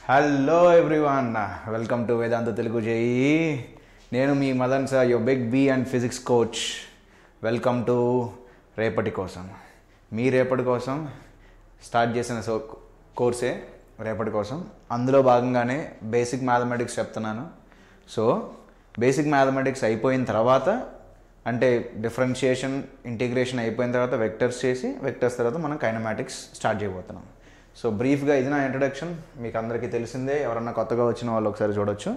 Hello everyone welcome to Vedantu Telugu JEE నేను మీ Madan sir yo big B and physics coach welcome to రేపటి కోసం మీ రేపటి కోసం స్టార్ట్ చేసిన సో కోర్సే రేపటి కోసం అందులో భాగంగానే బేసిక్ మ్యాథమెటిక్స్ చెప్తున్నాను సో బేసిక్ మ్యాథమెటిక్స్ అయిపోయిన తర్వాత అంటే డిఫరెన్షియేషన్ ఇంటిగ్రేషన్ అయిపోయిన తర్వాత వెక్టర్స్ చేసి వెక్టర్స్ తర్వాత మనం కైనమాటిక్స్ స్టార్ట్ చేయబోతున్నాం సో బ్రీఫ్గా ఇది నా ఇంట్రడక్షన్ మీకు అందరికీ తెలిసిందే ఎవరన్నా కొత్తగా వచ్చిన వాళ్ళు ఒకసారి చూడొచ్చు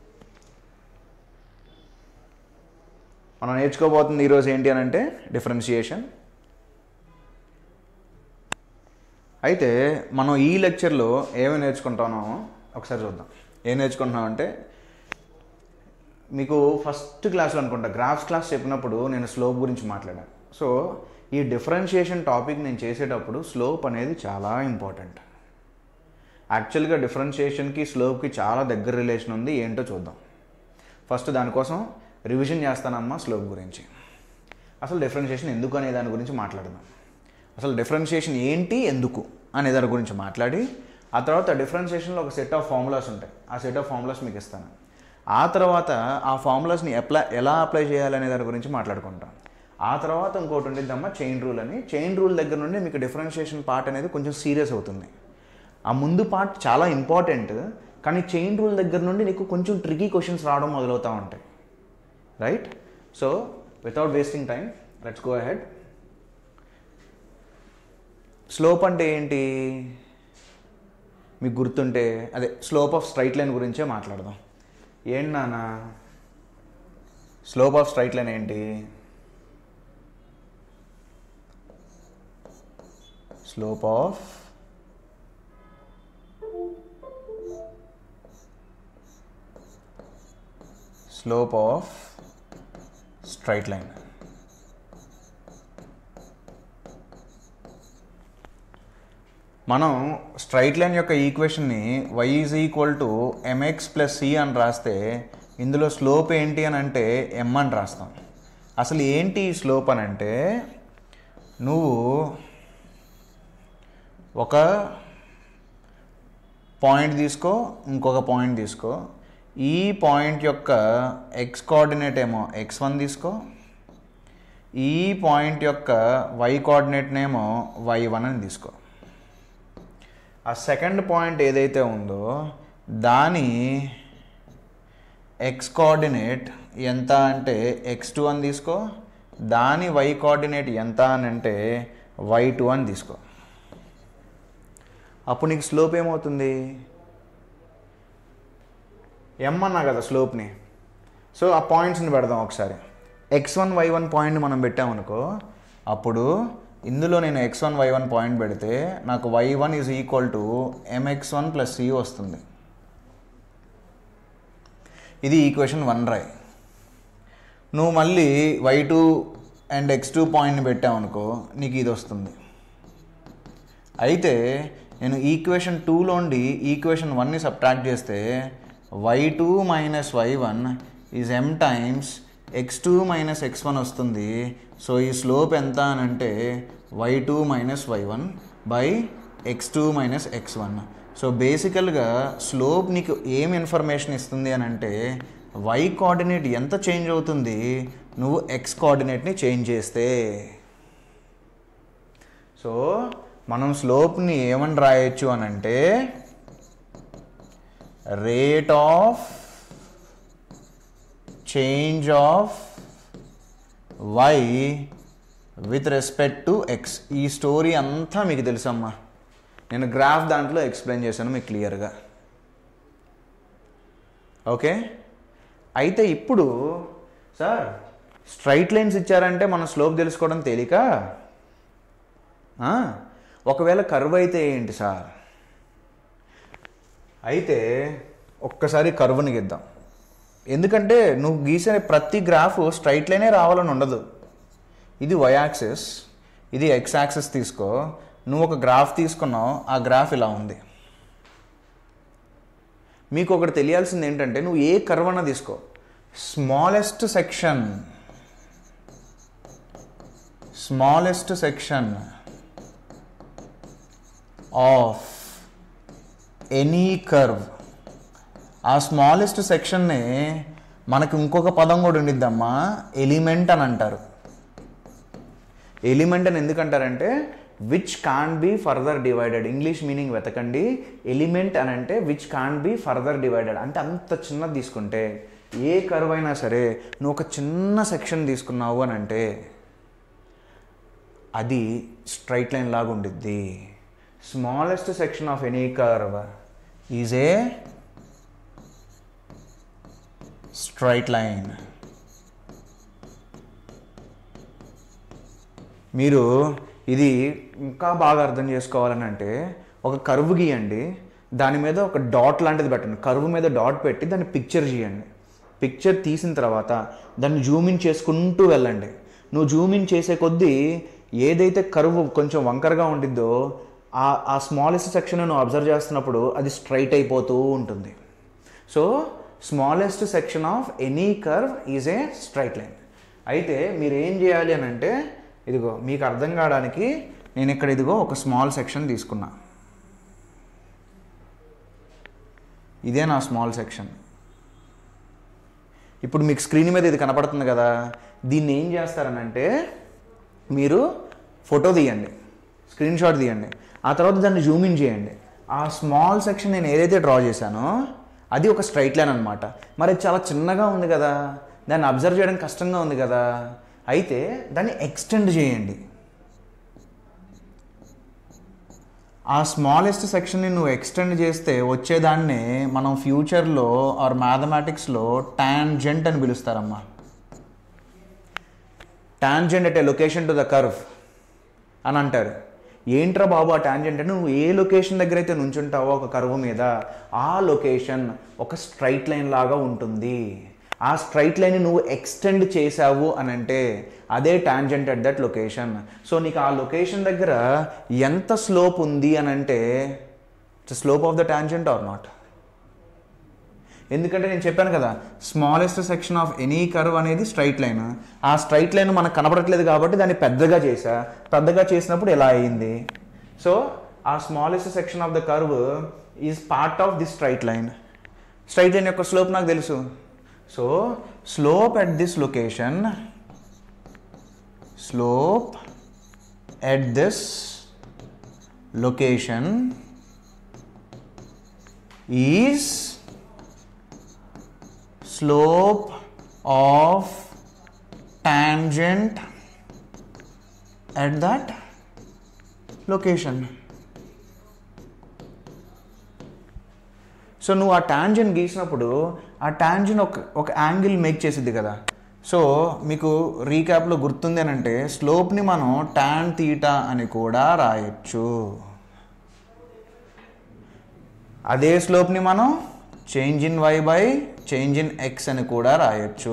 మనం నేర్చుకోబోతుంది ఈరోజు ఏంటి అని అంటే డిఫరెన్షియేషన్ అయితే మనం ఈ లెక్చర్లో ఏమి నేర్చుకుంటామో ఒకసారి చూద్దాం ఏం నేర్చుకుంటున్నాం అంటే మీకు ఫస్ట్ క్లాస్లో అనుకుంటా గ్రాఫ్స్ క్లాస్ చెప్పినప్పుడు నేను స్లోప్ గురించి మాట్లాడాను సో ఈ డిఫరెన్షియేషన్ టాపిక్ నేను చేసేటప్పుడు స్లోప్ అనేది చాలా ఇంపార్టెంట్ యాక్చువల్గా డిఫరెన్షియేషన్కి స్లోప్కి చాలా దగ్గర రిలేషన్ ఉంది ఏంటో చూద్దాం ఫస్ట్ దానికోసం రివిజన్ చేస్తానమ్మా స్లోప్ గురించి అసలు డిఫరెన్షియేషన్ ఎందుకు అనే దాని గురించి మాట్లాడదాం అసలు డిఫరెన్షియేషన్ ఏంటి ఎందుకు అనే దాని గురించి మాట్లాడి ఆ తర్వాత డిఫరెన్షియేషన్లో ఒక సెట్ ఆఫ్ ఫార్ములాస్ ఉంటాయి ఆ సెట్ ఆఫ్ ఫార్ములాస్ మీకు ఇస్తాను ఆ తర్వాత ఆ ఫార్ములాస్ని అప్లై ఎలా అప్లై చేయాలనే దాని గురించి మాట్లాడుకుంటాం ఆ తర్వాత ఇంకోటి ఉండిద్దమ్మా చైన్ రూల్ అని చైన్ రూల్ దగ్గర నుండి మీకు డిఫరెన్షియేషన్ పార్ట్ అనేది కొంచెం సీరియస్ అవుతుంది ఆ ముందు పార్ట్ చాలా ఇంపార్టెంట్ కానీ చైన్ రూల్ దగ్గర నుండి నీకు కొంచెం ట్రికీ క్వశ్చన్స్ రావడం మొదలవుతూ ఉంటాయి right so without wasting time let's go ahead slope అంటే ఏంటి మీకు గుర్తుంటే అదే స్లోప్ ఆఫ్ స్ట్రైట్ లైన్ గురించే మాట్లాడదాం ఏంటి నాన్న స్లోప్ ఆఫ్ స్ట్రైట్ లైన్ ఏంటి slope of slope of straight line మనం స్ట్రైట్ లైన్ యొక్క ఈక్వేషన్ని y is equal to m x plus c అని రాస్తే ఇందులో స్లోప్ ఏంటి అని అంటే ఎం అని రాస్తాం అసలు ఏంటి ఈ స్లోప్ అని అంటే నువ్వు ఒక పాయింట్ తీసుకో ఇంకొక పాయింట్ తీసుకో ఈ పాయింట్ యొక్క ఎక్స్ కోఆర్డినేట్ ఏమో ఎక్స్ వన్ తీసుకో ఈ పాయింట్ యొక్క వై కోఆర్డినేట్నేమో వై వన్ అని తీసుకో ఆ సెకండ్ పాయింట్ ఏదైతే ఉందో దాని ఎక్స్ కోఆర్డినేట్ ఎంత అంటే ఎక్స్ టూ అని తీసుకో దాని వై కోఆర్డినేట్ ఎంత అని అంటే వై టూ అని తీసుకో అప్పుడు నీకు స్లోప్ ఏమవుతుంది ఎం అన్నా కదా స్లోప్ని సో ఆ పాయింట్స్ని పెడదాం ఒకసారి x one y one point మనం పెట్టామనుకో అప్పుడు ఇందులో నేను x one y one point పెడితే నాకు y one is equal to m x one plus c వస్తుంది ఇది ఈక్వేషన్ వన్ రాయ్ నువ్వు మళ్ళీ y two and x two పాయింట్ని పెట్టావనుకో నీకు ఇది వస్తుంది అయితే నేను ఈక్వేషన్ టూలోండి ఈక్వేషన్ వన్ని సబ్ట్రాక్ట్ చేస్తే y two minus y one is m times x two minus x one వస్తుంది సో ఈ స్లోప్ ఎంత అని అంటే y two minus y one by x two minus x one so బేసికల్గా స్లోప్ నీకు ఏం ఇన్ఫర్మేషన్ ఇస్తుంది అని అంటే వై కోఆర్డినేట్ ఎంత చేంజ్ అవుతుంది నువ్వు ఎక్స్ కోఆర్డినేట్ని చేంజ్ చేస్తే సో మనం స్లోప్ని ఏమని రాయొచ్చు అని అంటే rate of change of y with respect to x ఈ స్టోరీ అంతా మీకు తెలుసమ్మా నేను గ్రాఫ్ దాంట్లో ఎక్స్ప్లెయిన్ చేశాను మీకు క్లియర్గా ఓకే అయితే ఇప్పుడు సార్ స్ట్రైట్ లైన్స్ ఇచ్చారంటే మన స్లోప్ తెలుసుకోవడం తేలిక ఒకవేళ కర్వ్ అయితే ఏంటి సార్ అయితే ఒక్కసారి కర్వ్ని గీద్దాం ఎందుకంటే నువ్వు గీసే ప్రతి గ్రాఫ్ స్ట్రైట్ లైనే రావాలని ఉండదు ఇది వై యాక్సిస్ ఇది ఎక్స్ యాక్సిస్ తీసుకో నువ్వు ఒక గ్రాఫ్ తీసుకున్నావు ఆ గ్రాఫ్ ఇలా ఉంది మీకు ఒకటి తెలియాల్సింది ఏంటంటే నువ్వు ఏ కర్వ్ అన్నా తీసుకో smallest section smallest section of any curve ఆ స్మాలెస్ట్ సెక్షన్ని మనకు ఇంకొక పదం కూడా ఉండిద్దమ్మా ఎలిమెంట్ అని అంటారు ఎలిమెంట్ అని ఎందుకంటారంటే which can be further divided English meaning వెతకండి ఎలిమెంట్ అని అంటే which can be further divided అంటే అంత చిన్నది తీసుకుంటే ఏ కర్వ్ అయినా సరే నువ్వు ఒక చిన్న సెక్షన్ తీసుకున్నావు అని అంటే అది స్ట్రైట్ లైన్ లాగా ఉండిద్ది smallest section of any curve is a straight line మీరు ఇది ఇంకా బాగా అర్థం చేసుకోవాలని అంటే ఒక కర్వ్ గీయండి దాని మీద ఒక డాట్ లాంటిది పెట్టండి కర్వ్ మీద డాట్ పెట్టి దాన్ని పిక్చర్ చేయండి పిక్చర్ తీసిన తర్వాత దాన్ని జూమ్ ఇన్ చేసుకుంటూ వెళ్ళండి నువ్వు జూమ్ ఇన్ చేసే కొద్దీ ఏదైతే కర్వ్ కొంచెం వంకరగా ఉండిద్దో ఆ ఆ స్మాలెస్ట్ సెక్షన్ నువ్వు అబ్జర్వ్ చేస్తున్నప్పుడు అది స్ట్రైట్ అయిపోతూ ఉంటుంది so smallest section of any curve is a straight line అయితే మీరు ఏం చేయాలి అని అంటే ఇదిగో మీకు అర్థం కావడానికి నేను ఇక్కడ ఇదిగో ఒక స్మాల్ సెక్షన్ తీసుకున్నా ఇదే నా స్మాల్ సెక్షన్ ఇప్పుడు మీకు స్క్రీన్ మీద ఇది కనపడుతుంది కదా దీన్ని ఏం చేస్తారనంటే మీరు ఫోటో తీయండి స్క్రీన్ షాట్ తీయండి ఆ తర్వాత దాన్ని జూమ్ ఇన్ చేయండి ఆ స్మాల్ సెక్షన్ నేను ఏదైతే డ్రా చేశానో అది ఒక స్ట్రైట్ లైన్ అనమాట మరి అది చాలా చిన్నగా ఉంది కదా దాన్ని అబ్జర్వ్ చేయడం కష్టంగా ఉంది కదా అయితే దాన్ని ఎక్స్టెండ్ చేయండి ఆ స్మాలెస్ట్ సెక్షన్ని నువ్వు ఎక్స్టెండ్ చేస్తే వచ్చేదాన్నే మనం ఫ్యూచర్లో ఆర్ మ్యాథమెటిక్స్లో టాంజెంట్ అని పిలుస్తారమ్మా tangent at a location to the curve అని అంటారు ఏంట్రా బాబు ఆ టాంజెంట్ అంటే నువ్వు ఏ లొకేషన్ దగ్గర అయితే నుంచుంటావో ఒక కర్వ్ మీద ఆ లొకేషన్ ఒక స్ట్రైట్ లైన్ లాగా ఉంటుంది ఆ స్ట్రైట్ లైన్ నువ్వు ఎక్స్టెండ్ చేసావు అని అంటే అదే tangent at that location so నీకు ఆ లొకేషన్ దగ్గర ఎంత స్లోప్ ఉంది అని అంటే slope of the tangent or not ఎందుకంటే నేను చెప్పాను కదా smallest section of any curve అనేది స్ట్రైట్ లైన్ ఆ స్ట్రైట్ లైన్ మనకు కనపడట్లేదు కాబట్టి దాన్ని పెద్దగా చేసా పెద్దగా చేసినప్పుడు ఎలా అయింది సో ఆ smallest section of the curve is part of the straight line straight line యొక్క స్లోప్ నాకు తెలుసు so slope at this location slope at this location is slope of tangent at that location so నువ్వు ఆ tangent గీసినప్పుడు ఆ tangent ఒక ఒక angle make చేసిద్ది కదా సో మీకు రీక్యాప్లో గుర్తుంది అని అంటే స్లోప్ని మనం టాన్ తీటా అని కూడా రాయొచ్చు అదే స్లోప్ని మనం change in y by change in x అని కూడా రాయొచ్చు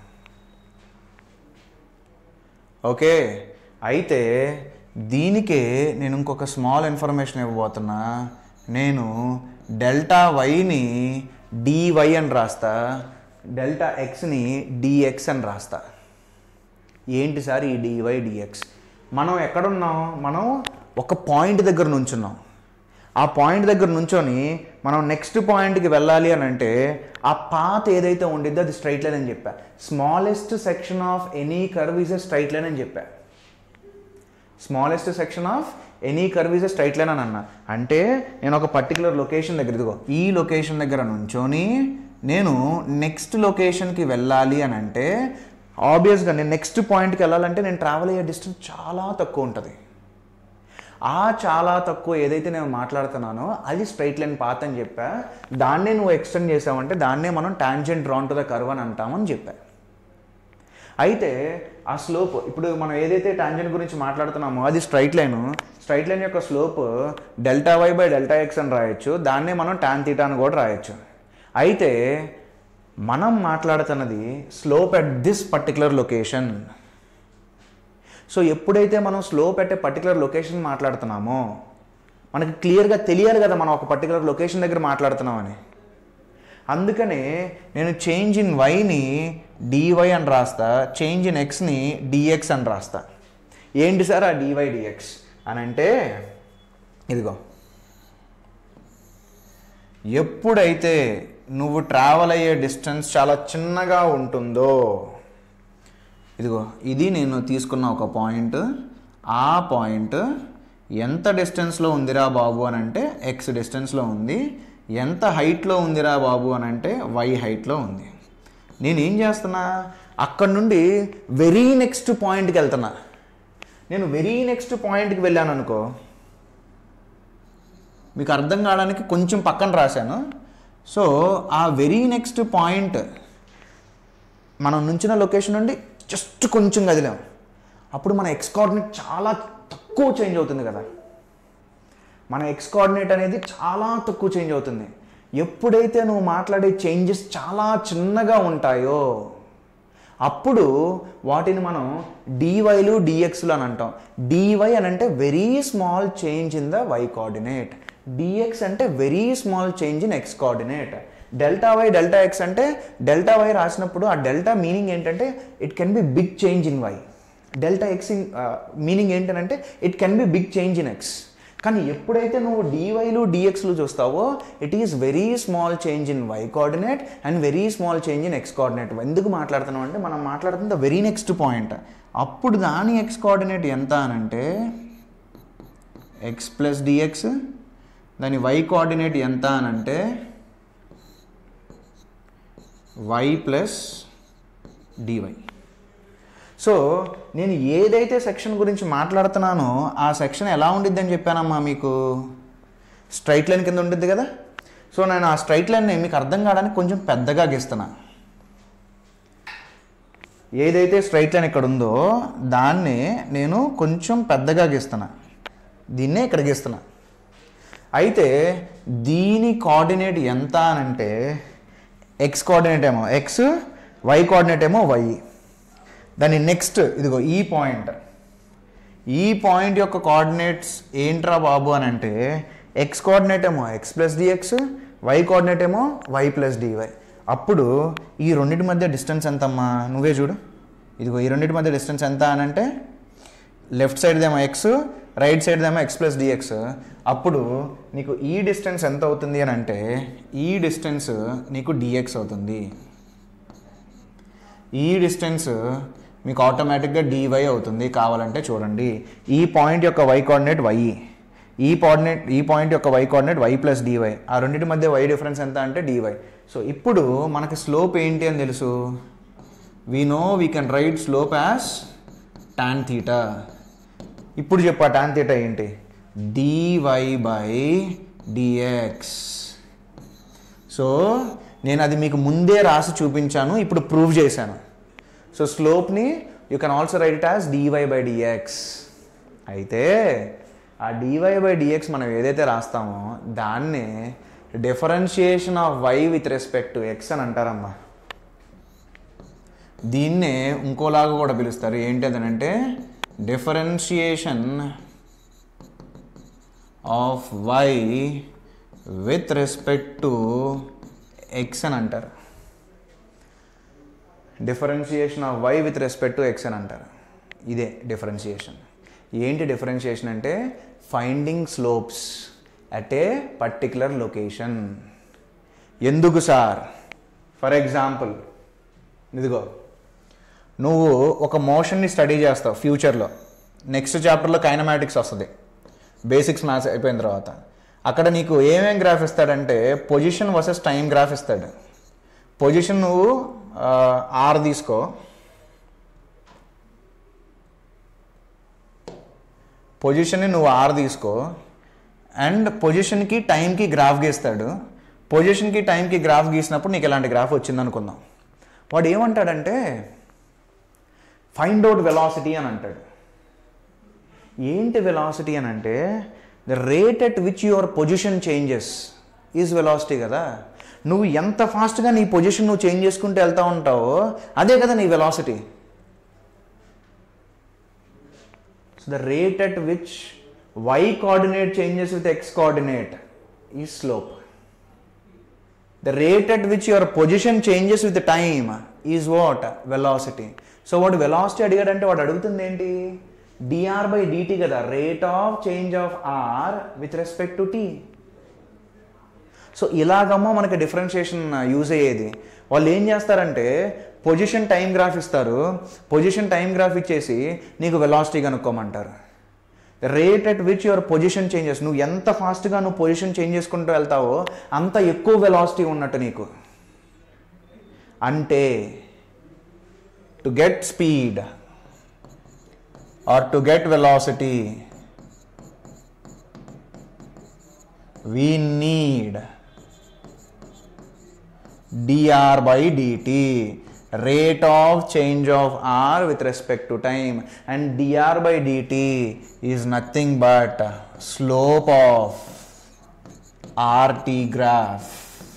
ఓకే అయితే దీనికే నేను ఇంకొక స్మాల్ ఇన్ఫర్మేషన్ ఇవ్వబోతున్నా నేను డెల్టా వైని డివై అని రాస్తా డెల్టా ఎక్స్ని డిఎక్స్ అని రాస్తా ఏంటి సార్ ఈ డివై డిఎక్స్ మనం ఎక్కడున్నాం మనం ఒక పాయింట్ దగ్గర నుంచున్నాం ఆ పాయింట్ దగ్గర నుంచొని మనం నెక్స్ట్ పాయింట్కి వెళ్ళాలి అని అంటే ఆ పాత్ ఏదైతే ఉండిద్దో అది స్ట్రైట్ లైన్ అని చెప్పా smallest section of any curve is a straight line అని చెప్పా smallest section of any curve is a straight line అని అన్నా అంటే నేను ఒక పర్టికులర్ లొకేషన్ దగ్గర ఇదిగో ఈ లొకేషన్ దగ్గర నుంచొని నేను నెక్స్ట్ లొకేషన్కి వెళ్ళాలి అని అంటే ఆబ్వియస్గా నేను నెక్స్ట్ పాయింట్కి వెళ్ళాలంటే నేను ట్రావెల్ అయ్యే డిస్టెన్స్ చాలా తక్కువ ఉంటుంది ఆ చాలా తక్కువ ఏదైతే నేను మాట్లాడుతున్నానో అది స్ట్రైట్ లైన్ పాత్ అని చెప్పా దాన్నే నువ్వు ఎక్స్టెండ్ చేసావంటే దాన్నే మనం tangent drawn to the curve అని అంటామని చెప్పా అయితే ఆ స్లోప్ ఇప్పుడు మనం ఏదైతే టాంజెంట్ గురించి మాట్లాడుతున్నామో అది స్ట్రైట్ లైన్ స్ట్రైట్ లైన్ యొక్క slope delta y by delta x అని రాయొచ్చు దాన్నే మనం టాన్ తీటా అని కూడా రాయొచ్చు అయితే మనం మాట్లాడుతున్నది slope at this particular location so ఎప్పుడైతే మనం స్లో పెట్టే పర్టికులర్ లొకేషన్ మాట్లాడుతున్నామో మనకి క్లియర్గా తెలియాలి కదా మనం ఒక పర్టికులర్ లొకేషన్ దగ్గర మాట్లాడుతున్నామని అందుకనే నేను చేంజ్ ఇన్ వైని డివై అని రాస్తా చేంజ్ ఇన్ ఎక్స్ని డిఎక్స్ అని రాస్తా ఏంటి సార్ ఆ డివై డిఎక్స్ అని అంటే ఇదిగో ఎప్పుడైతే నువ్వు ట్రావెల్ అయ్యే డిస్టెన్స్ చాలా చిన్నగా ఉంటుందో ఇదిగో ఇది నేను తీసుకున్న ఒక పాయింట్ ఆ పాయింట్ ఎంత డిస్టెన్స్లో ఉందిరా బాబు అని అంటే ఎక్స్ డిస్టెన్స్లో ఉంది ఎంత హైట్లో ఉందిరా బాబు అని అంటే వై హైట్లో ఉంది నేను ఏం చేస్తున్నా అక్కడ నుండి వెరీ నెక్స్ట్ పాయింట్కి వెళ్తున్నా నేను వెరీ నెక్స్ట్ పాయింట్కి వెళ్ళాను అనుకో మీకు అర్థం కావడానికి కొంచెం పక్కన రాశాను సో ఆ వెరీ నెక్స్ట్ పాయింట్ మనం నుంచిన లొకేషన్ నుండి జస్ట్ కొంచెం కదిలాం అప్పుడు మన ఎక్స్ కోఆర్డినేట్ చాలా తక్కువ చేంజ్ అవుతుంది కదా మన ఎక్స్ కోఆర్డినేట్ అనేది చాలా తక్కువ చేంజ్ అవుతుంది ఎప్పుడైతే నువ్వు మాట్లాడే చేంజెస్ చాలా చిన్నగా ఉంటాయో అప్పుడు వాటిని మనం డీవైలు డిఎక్స్లు అని అంటాం డీవై అని అంటే very small change in the y coordinate dx అంటే very small change in x coordinate delta y delta x అంటే డెల్టా వై రాసినప్పుడు ఆ డెల్టా మీనింగ్ ఏంటంటే it can be big change in y delta x meaning ఏంటంటే it can be big change in x కానీ ఎప్పుడైతే నువ్వు డీవైలు డిఎక్స్లు చూస్తావో it is very small change in y coordinate and very small change in x coordinate ఎందుకు మాట్లాడుతున్నాం అంటే మనం మాట్లాడుతున్న వెరీ నెక్స్ట్ పాయింట్ అప్పుడు దాని ఎక్స్ కోఆర్డినేట్ ఎంత అని అంటే ఎక్స్ ప్లస్ డిఎక్స్ దాని వై కోఆర్డినేట్ ఎంత అని అంటే వై ప్లస్ డివై సో నేను ఏదైతే సెక్షన్ గురించి మాట్లాడుతున్నానో ఆ సెక్షన్ ఎలా ఉండిద్దని చెప్పానమ్మా మీకు స్ట్రైట్ లైన్ కింద ఉండిద్ది కదా సో నేను ఆ స్ట్రైట్ లైన్ని మీకు అర్థం కావడానికి కొంచెం పెద్దగా గీస్తున్నా ఏదైతే స్ట్రైట్ లైన్ ఇక్కడ ఉందో దాన్ని నేను కొంచెం పెద్దగా గీస్తున్నా దీన్నే ఇక్కడ గీస్తున్నా అయితే దీని కోఆర్డినేట్ ఎంత అని అంటే ఎక్స్ కోఆర్డినేట్ ఏమో ఎక్స్ వై కోఆర్డినేట్ ఏమో వై దాని నెక్స్ట్ ఇదిగో ఈ పాయింట్ ఈ పాయింట్ యొక్క కోఆర్డినేట్స్ ఏంట్రా బాబు అని అంటే ఎక్స్ కోఆర్డినేట్ ఏమో x plus dx y coordinate ఏమో వై ప్లస్ డివై అప్పుడు ఈ రెండింటి మధ్య డిస్టెన్స్ ఎంతమ్మా నువ్వే చూడు ఇదిగో ఈ రెండింటి మధ్య డిస్టెన్స్ ఎంత అని అంటే లెఫ్ట్ సైడ్దేమో ఎక్స్ రైట్ సైడ్దేమో ఎక్స్ ప్లస్ డిఎక్స్ అప్పుడు నీకు ఈ డిస్టెన్స్ ఎంత అవుతుంది అని అంటే ఈ డిస్టెన్స్ నీకు డిఎక్స్ అవుతుంది ఈ డిస్టెన్స్ మీకు ఆటోమేటిక్గా డివై అవుతుంది కావాలంటే చూడండి ఈ పాయింట్ యొక్క వై కోఆర్డినేట్ వై ఈ కోఆర్డినేట్ ఈ పాయింట్ యొక్క y coordinate y plus dy ఆ రెండింటి మధ్య వై డిఫరెన్స్ ఎంత అంటే డివై సో ఇప్పుడు మనకి స్లోప్ ఏంటి అని తెలుసు we know we can write slope as tan theta ఇప్పుడు చెప్పా టాన్ థీటా ఏంటి డివై బై డిఎక్స్ సో నేను అది మీకు ముందే రాసి చూపించాను ఇప్పుడు ప్రూవ్ చేశాను సో స్లోప్ని you can also write it as dy by dx అయితే ఆ డివై బై డిఎక్స్ మనం ఏదైతే రాస్తామో దాన్ని differentiation of y with respect to x అని అంటారమ్మా దీన్నే ఇంకోలాగా కూడా పిలుస్తారు ఏంటి అదనంటే differentiation of y with respect to x అని అంటారు differentiation of y with respect to x అని అంటారు ఇదే డిఫరెన్షియేషన్ ఏంటి డిఫరెన్షియేషన్ అంటే finding slopes at a particular location ఎందుకు సార్ ఫర్ ఎగ్జాంపుల్ ఇదిగో నువ్వు ఒక మోషన్ని స్టడీ చేస్తావు ఫ్యూచర్లో నెక్స్ట్ చాప్టర్లో కైనమాటిక్స్ వస్తుంది బేసిక్స్ మ్యాథ్స్ అయిపోయిన తర్వాత అక్కడ నీకు ఏమేం గ్రాఫ్ ఇస్తాడంటే పొజిషన్ వర్సెస్ టైం గ్రాఫ్ ఇస్తాడు పొజిషన్ నువ్వు ఆర్ తీసుకో పొజిషన్ని నువ్వు ఆర్ తీసుకో అండ్ పొజిషన్కి టైంకి గ్రాఫ్ గీస్తాడు పొజిషన్కి టైంకి గ్రాఫ్ గీసినప్పుడు నీకు ఇలాంటి గ్రాఫ్ వచ్చింది అనుకుందాం వాడు ఏమంటాడంటే ఫైండ్ అవుట్ వెలాసిటీ అని అంటాడు ఏంటి వెలాసిటీ అని అంటే the rate at which your position changes is velocity కదా నువ్వు ఎంత ఫాస్ట్గా నీ పొజిషన్ నువ్వు చేంజ్ చేసుకుంటూ వెళ్తూ ఉంటావో అదే కదా నీ velocity so the rate at which y coordinate changes with x coordinate ఈ slope the rate at which your position changes with time is what velocity so వాడు వెలాసిటీ అడిగాడంటే వాడు అడుగుతుంది ఏంటి డిఆర్ బై డిటి కదా rate of change of r with respect to t so ఇలాగమ్మా మనకి differentiation use అయ్యేది వాళ్ళు ఏం చేస్తారంటే పొజిషన్ టైం గ్రాఫ్ ఇస్తారు పొజిషన్ టైం గ్రాఫ్ ఇచ్చేసి నీకు velocity కనుక్కోమంటారు rate at which your position changes నువ్వు ఎంత ఫాస్ట్గా నువ్వు పొజిషన్ చేంజ్ చేసుకుంటూ వెళ్తావో అంత ఎక్కువ వెలాసిటీ ఉన్నట్టు నీకు అంటే to get speed or to get velocity we need dr by dt rate of change of r with respect to time and dr by dt is nothing but slope of rt graph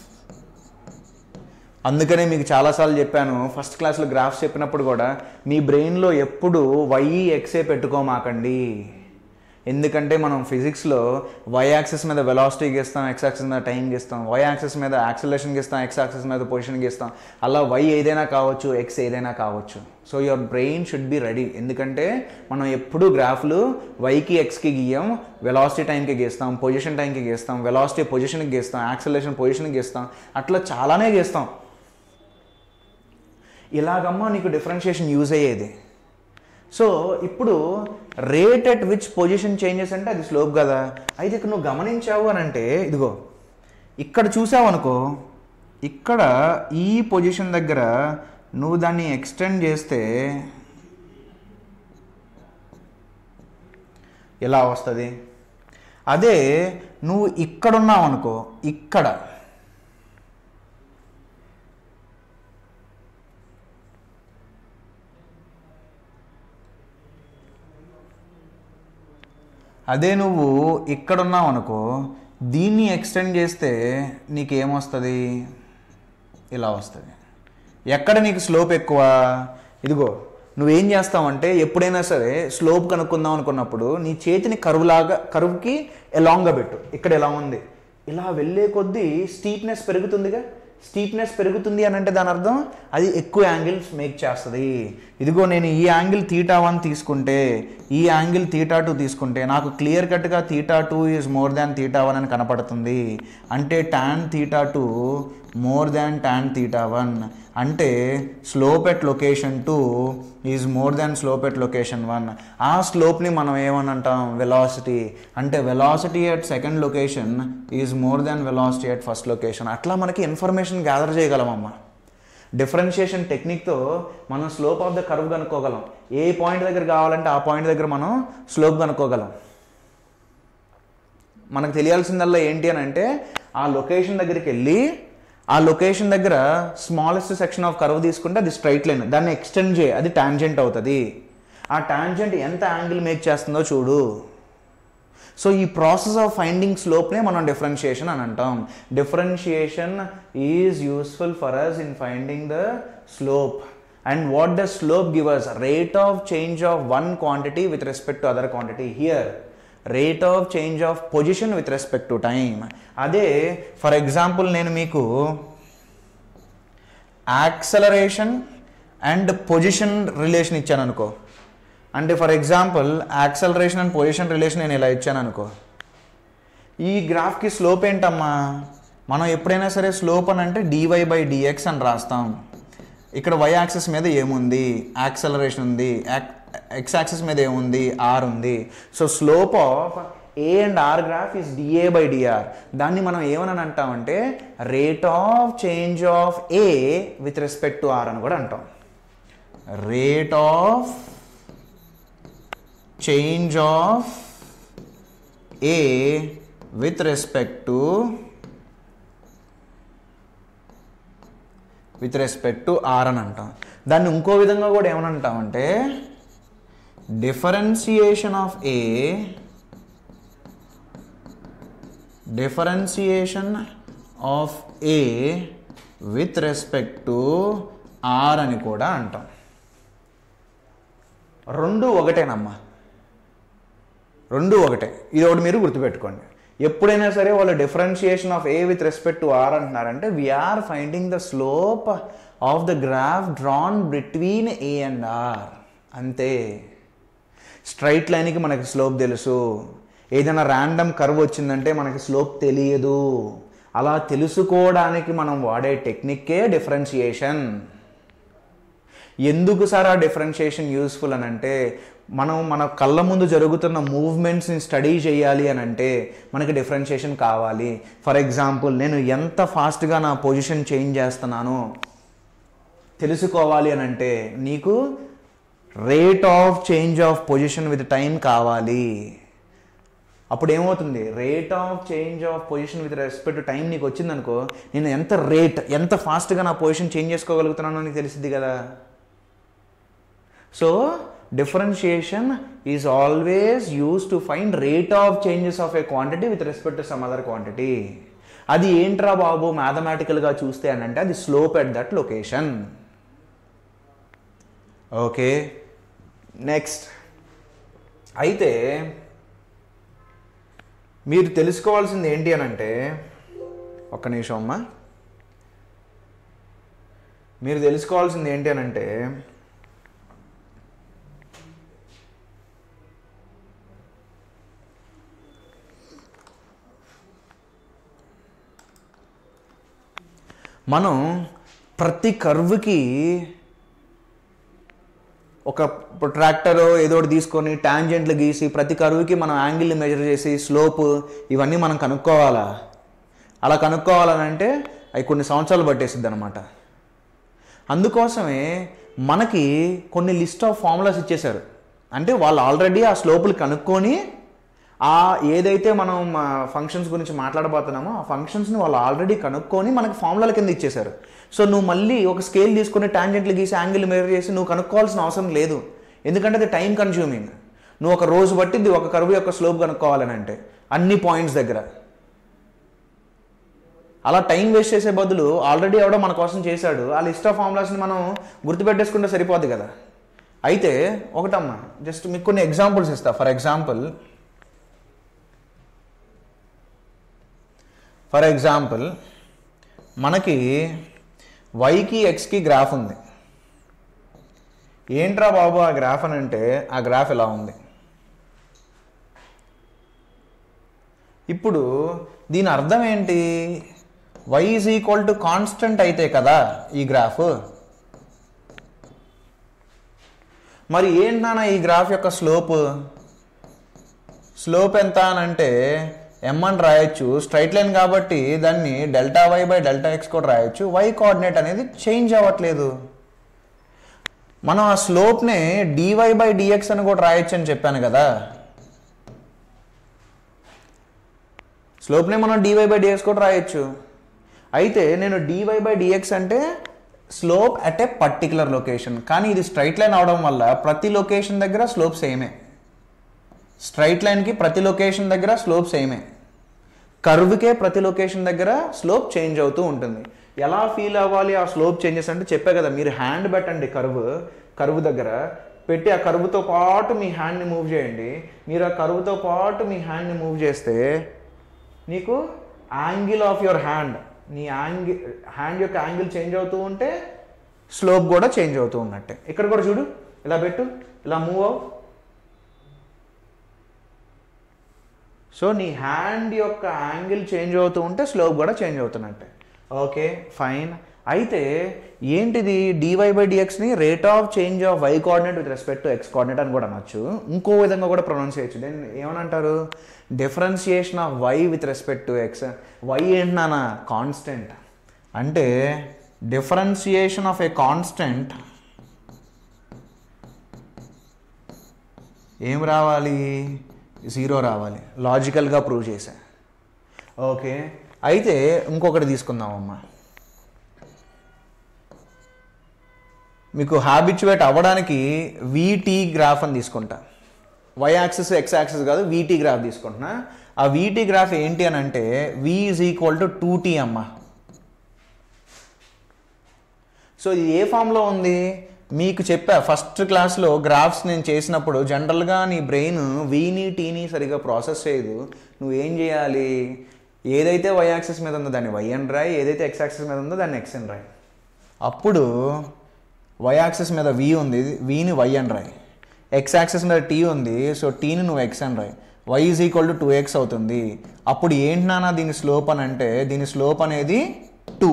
అందుకనే మీకు చాలాసార్లు చెప్పాను first క్లాస్లో graphs చెప్పినప్పుడు కూడా మీ బ్రెయిన్లో ఎప్పుడు why ఎక్సే పెట్టుకోమాకండి ఎందుకంటే మనం ఫిజిక్స్లో వై యాక్సిస్ మీద వెలాసిటీ గీస్తాం ఎక్స్ యాక్సిస్ మీద టైం గీస్తాం వై యాక్సిస్ మీద యాక్సిలేషన్ గీస్తాం ఎక్స్ యాక్సిస్ మీద పొజిషన్ గీస్తాం అలా వై ఏదైనా కావచ్చు ఎక్స్ ఏదైనా కావచ్చు so your brain should be ready ఎందుకంటే మనం ఎప్పుడు గ్రాఫ్లు వైకి ఎక్స్కి గీయం వెలాసిటీ టైంకి గీస్తాం పొజిషన్ టైంకి గీస్తాం వెలాసిటీ పొజిషన్కి గీస్తాం యాక్సిలేషన్ పొజిషన్కి గీస్తాం అట్లా చాలానే గీస్తాం ఇలాగమ్మా నీకు డిఫరెన్షియేషన్ యూజ్ అయ్యేది సో ఇప్పుడు rate at which position changes అంటే అది స్లోప్ కదా అయితే ఇక్కడ నువ్వు గమనించావు అని అంటే ఇదిగో ఇక్కడ చూసావు అనుకో ఇక్కడ ఈ పొజిషన్ దగ్గర నువ్వు దాన్ని ఎక్స్టెండ్ చేస్తే ఎలా వస్తుంది అదే నువ్వు ఇక్కడ ఉన్నావు అనుకో ఇక్కడ అదే నువ్వు ఇక్కడ ఉన్నావు అనుకో దీన్ని ఎక్స్టెండ్ చేస్తే నీకేమొస్తుంది ఇలా వస్తుంది ఎక్కడ నీకు స్లోప్ ఎక్కువ ఇదిగో నువ్వేం చేస్తావంటే ఎప్పుడైనా సరే స్లోప్ కనుక్కుందాం అనుకున్నప్పుడు నీ చేతిని కరువులాగా కరువుకి ఎలాంగ్గా పెట్టు ఇక్కడ ఎలా ఉంది ఇలా వెళ్ళే కొద్దీ స్టీప్నెస్ పెరుగుతుందిగా స్టీప్నెస్ పెరుగుతుంది అని అంటే దాని అర్థం అది ఎక్కువ యాంగిల్స్ మేక్ చేస్తుంది ఇదిగో నేను ఈ యాంగిల్ తీటా వన్ తీసుకుంటే ఈ యాంగిల్ తీటా టూ తీసుకుంటే నాకు క్లియర్ కట్గా theta two is more than theta one అని కనపడుతుంది అంటే tan theta two more than tan theta one అంటే slope at location two is more than slope at location one ఆ స్లోప్ని మనం ఏమని అంటాం వెలాసిటీ అంటే velocity at second location is more than velocity at first location అట్లా మనకి information gather చేయగలమమ్మా డిఫరెన్షియేషన్ టెక్నిక్తో మనం స్లోప్ ఆఫ్ ద కర్వ్ కనుక్కోగలం ఏ పాయింట్ దగ్గర కావాలంటే ఆ పాయింట్ దగ్గర మనం స్లోప్ కనుక్కోగలం మనకు తెలియాల్సిందల్లా ఏంటి అని అంటే ఆ లొకేషన్ దగ్గరికి వెళ్ళి ఆ లొకేషన్ దగ్గర స్మాలెస్ట్ సెక్షన్ ఆఫ్ కర్వ్ తీసుకుంటే అది స్ట్రైట్ లైన్ దాన్ని ఎక్స్టెండ్ చేయి అది టాంజెంట్ అవుతుంది ఆ టాంజెంట్ ఎంత యాంగిల్ మేక్ చేస్తుందో చూడు సో ఈ ప్రాసెస్ ఆఫ్ ఫైండింగ్ స్లోప్నే మనం డిఫరెన్షియేషన్ అని అంటాం differentiation is useful for us in finding the slope and what the slope give us rate of change of one quantity with respect to other quantity here rate of change of position with respect to time అదే for example నేను మీకు acceleration and position relation ఇచ్చాను అనుకో అంటే for example acceleration and position relation నేను ఇలా ఇచ్చాను అనుకో ఈ గ్రాఫ్కి స్లోప్ ఏంటమ్మా మనం ఎప్పుడైనా సరే స్లోప్ అని అంటే డివై బై డిఎక్స్ అని రాస్తాం ఇక్కడ వై యాక్సిస్ మీద ఏముంది యాక్సలరేషన్ ఉంది ఎక్స్ యాక్సిస్ మీద ఏముంది ఆర్ ఉంది so slope of a and r graph is da by dr దాన్ని మనం ఏమని అంటామంటే rate of change of a with respect to r అని కూడా అంటాం rate of change of a with respect to with respect to r అని అంటాం దాన్ని ఇంకో విధంగా కూడా ఏమని అంటామంటే differentiation of a differentiation of a with respect to r అని కూడా అంటాం రెండు ఒకటేనమ్మా రెండు ఒకటే ఇది ఒకటి మీరు గుర్తుపెట్టుకోండి ఎప్పుడైనా సరే వాళ్ళు differentiation of a with respect to r అంటున్నారంటే we are finding the slope of the graph drawn between a and r అంతే స్ట్రైట్ లైన్కి మనకి స్లోప్ తెలుసు ఏదైనా ర్యాండమ్ కర్వ్ వచ్చిందంటే మనకి స్లోప్ తెలియదు అలా తెలుసుకోవడానికి మనం వాడే టెక్నిక్కే డిఫరెన్షియేషన్ ఎందుకు సార్ ఆ డిఫరెన్షియేషన్ యూస్ఫుల్ అని అంటే మనం మన కళ్ళ ముందు జరుగుతున్న మూవ్మెంట్స్ని స్టడీ చేయాలి అని అంటే మనకి డిఫరెన్షియేషన్ కావాలి ఫర్ ఎగ్జాంపుల్ నేను ఎంత ఫాస్ట్గా నా పొజిషన్ చేంజ్ చేస్తున్నానో తెలుసుకోవాలి అని అంటే నీకు rate of change of position with time కావాలి అప్పుడు ఏమవుతుంది rate of change of position with respect time నీకు వచ్చిందనుకో నేను ఎంత రేట్ ఎంత ఫాస్ట్గా నా పొజిషన్ చేంజ్ చేసుకోగలుగుతున్నానో నీకు తెలిసింది కదా so differentiation is always use to find rate of changes of a quantity with respect to some other quantity అది ఏంట్రా బాబు మ్యాథమెటికల్గా చూస్తే అని అంటే అది slope at that location okay next అయితే మీరు తెలుసుకోవాల్సింది ఏంటి అని అంటే ఒక్క నిమిషం అమ్మా మీరు తెలుసుకోవాల్సింది ఏంటి అని అంటే మనం ప్రతి కర్వ్కి ఒక ట్రాక్టర్ ఏదో ఒకటి తీసుకొని టాంజెంట్లు గీసి ప్రతి కరువుకి మనం యాంగిల్ని మెజర్ చేసి స్లోప్ ఇవన్నీ మనం కనుక్కోవాలా అలా కనుక్కోవాలని అంటే అవి కొన్ని సంవత్సరాలు పట్టేసిద్ది అనమాట అందుకోసమే మనకి కొన్ని లిస్ట్ ఆఫ్ ఫార్ములాస్ ఇచ్చేశారు అంటే వాళ్ళు ఆల్రెడీ ఆ స్లోపులు కనుక్కొని ఆ ఏదైతే మనం ఫంక్షన్స్ గురించి మాట్లాడబోతున్నామో ఆ ఫంక్షన్స్ని వాళ్ళు ఆల్రెడీ కనుక్కొని మనకి ఫార్ములాల కింద ఇచ్చేశారు సో నువ్వు మళ్ళీ ఒక స్కేల్ తీసుకుని టాంజెంట్లు గీసి యాంగిల్ మెజర్ చేసి నువ్వు కనుక్కోవాల్సిన అవసరం లేదు ఎందుకంటే అది టైం కన్జ్యూమింగ్ నువ్వు ఒక రోజు బట్టిది ఒక కరువు యొక్క స్లోప్ కనుక్కోవాలని అంటే అన్ని పాయింట్స్ దగ్గర అలా టైం వేస్ట్ చేసే బదులు ఆల్రెడీ ఎవడో మన కోసం చేశాడు ఆ లిస్ట్ ఆఫ్ ఫార్ములాస్ని మనం గుర్తుపెట్టేసుకుంటే సరిపోద్ది కదా అయితే ఒకటమ్మా జస్ట్ మీకు కొన్ని ఎగ్జాంపుల్స్ ఇస్తా ఫర్ ఎగ్జాంపుల్ ఫర్ ఎగ్జాంపుల్ మనకి వైకి ఎక్స్కి గ్రాఫ్ ఉంది ఏంట్రా బాబు ఆ గ్రాఫ్ అని అంటే ఆ గ్రాఫ్ ఇలా ఉంది ఇప్పుడు దీని అర్థం ఏంటి y is equal to constant అయితే కదా ఈ గ్రాఫ్ మరి ఏంటన్నా ఈ గ్రాఫ్ యొక్క స్లోప్ స్లోప్ ఎంత అని అంటే ఎం అని రాయొచ్చు స్ట్రైట్ లైన్ కాబట్టి దాన్ని delta y by delta x కూడా రాయొచ్చు వై కోఆర్డినేట్ అనేది చేంజ్ అవ్వట్లేదు మనం ఆ స్లోప్నే డివై బై డిఎక్స్ అని కూడా రాయొచ్చు అని చెప్పాను కదా స్లోప్నే మనం డివై బై డిఎక్స్ కూడా రాయొచ్చు అయితే నేను డివై బై డిఎక్స్ అంటే slope at a particular location కానీ ఇది స్ట్రైట్ లైన్ అవడం వల్ల ప్రతి లొకేషన్ దగ్గర స్లోప్ సేమే స్ట్రైట్ లైన్కి ప్రతి లొకేషన్ దగ్గర స్లోప్ సేమే కర్వ్కే ప్రతి లొకేషన్ దగ్గర స్లోప్ చేంజ్ అవుతూ ఉంటుంది ఎలా ఫీల్ అవ్వాలి ఆ స్లోప్ చేంజెస్ అంటే చెప్పే కదా మీరు హ్యాండ్ పెట్టండి కర్వ్ కర్వ్ దగ్గర పెట్టి ఆ కర్వ్తో పాటు మీ హ్యాండ్ని మూవ్ చేయండి మీరు ఆ కర్వ్తో పాటు మీ హ్యాండ్ని మూవ్ చేస్తే నీకు యాంగిల్ ఆఫ్ యువర్ హ్యాండ్ నీ యాంగిల్ హ్యాండ్ యొక్క యాంగిల్ చేంజ్ అవుతూ ఉంటే స్లోప్ కూడా చేంజ్ అవుతూ ఉన్నట్టే ఇక్కడ కూడా చూడు ఇలా పెట్టు ఇలా మూవ్ అవు సో నీ హ్యాండ్ యొక్క యాంగిల్ చేంజ్ అవుతూ ఉంటే స్లోప్ కూడా చేంజ్ అవుతున్నట్టే ఓకే ఫైన్ అయితే ఏంటిది డివై బై డిఎక్స్ని rate of change of y coordinate with respect to x coordinate అని కూడా అనొచ్చు ఇంకో విధంగా కూడా ప్రొనౌన్స్ చేయొచ్చు దెన్ ఏమనంటారు differentiation of y with respect to x y ఏంటన్నా కాన్స్టెంట్ అంటే డిఫరెన్షియేషన్ ఆఫ్ ఏ కాన్స్టెంట్ ఏం రావాలి జీరో రావాలి లాజికల్గా ప్రూవ్ చేశా ఓకే అయితే ఇంకొకటి తీసుకుందామమ్మా మీకు హ్యాబిచువేట్ అవ్వడానికి వీటీ గ్రాఫ్ అని తీసుకుంటా వై యాక్సిస్ ఎక్స్ యాక్సిస్ కాదు వీటీ గ్రాఫ్ తీసుకుంటున్నా ఆ వీటీ గ్రాఫ్ ఏంటి అని అంటే v is equal to two t అమ్మ సో ఇది ఏ ఫామ్లో ఉంది మీకు చెప్పా ఫస్ట్ క్లాస్లో గ్రాఫ్స్ నేను చేసినప్పుడు జనరల్గా నీ బ్రెయిన్ వీని టీని సరిగా ప్రాసెస్ చేయదు నువ్వు ఏం చేయాలి ఏదైతే వై యాక్సిస్ మీద ఉందో దాన్ని వై అని రాయి ఏదైతే ఎక్స్ యాక్సిస్ మీద ఉందో దాన్ని ఎక్స్ అని రాయి అప్పుడు వై యాక్సిస్ మీద వి ఉంది వీని వై అని రాయి ఎక్స్ యాక్సిస్ మీద టీ ఉంది సో టీని నువ్వు ఎక్స్ అని రాయి y is equal to two x అవుతుంది అప్పుడు ఏంటి నాన్న దీని స్లోప్ అని అంటే దీని స్లోప్ అనేది టూ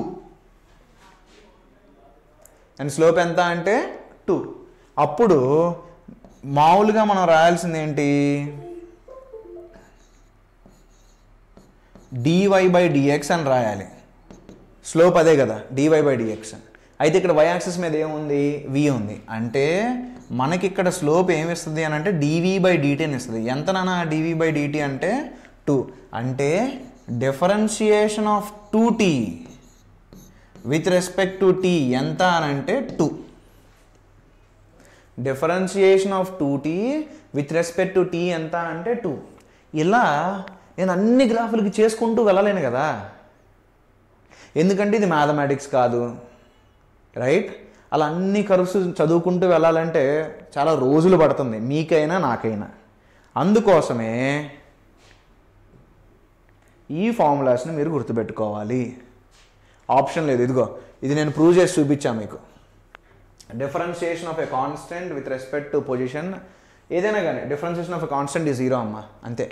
అండ్ స్లోప్ ఎంత అంటే టూ అప్పుడు మామూలుగా మనం రాయాల్సింది ఏంటి డివై బై డిఎక్స్ అని రాయాలి స్లోప్ అదే కదా డివై బై డిఎక్స్ అయితే ఇక్కడ వై యాక్సిస్ మీద ఏముంది వి ఉంది అంటే మనకి ఇక్కడ స్లోప్ ఏమిస్తుంది అని అంటే డివి బై డిటీ అని ఇస్తుంది ఎంత నాన్న డివి బై డిటీ అంటే టూ అంటే differentiation of two t with respect to t ఎంత అని అంటే two differentiation of two t with respect to t ఎంత అంటే టూ ఇలా నేను అన్ని గ్రాఫులకి చేసుకుంటూ వెళ్ళలేను కదా ఎందుకంటే ఇది మ్యాథమెటిక్స్ కాదు రైట్ అలా అన్ని కర్వ్స్ చదువుకుంటూ వెళ్ళాలంటే చాలా రోజులు పడుతుంది మీకైనా నాకైనా అందుకోసమే ఈ ఫార్ములాస్ని మీరు గుర్తుపెట్టుకోవాలి ఆప్షన్ లేదు ఇదిగో ఇది నేను ప్రూవ్ చేసి చూపించాను మీకు differentiation of a constant with respect to position ఏదైనా కానీ డిఫరెన్షియేషన్ ఆఫ్ ఎ కాన్స్టెంట్ ఈ జీరో అమ్మ అంతే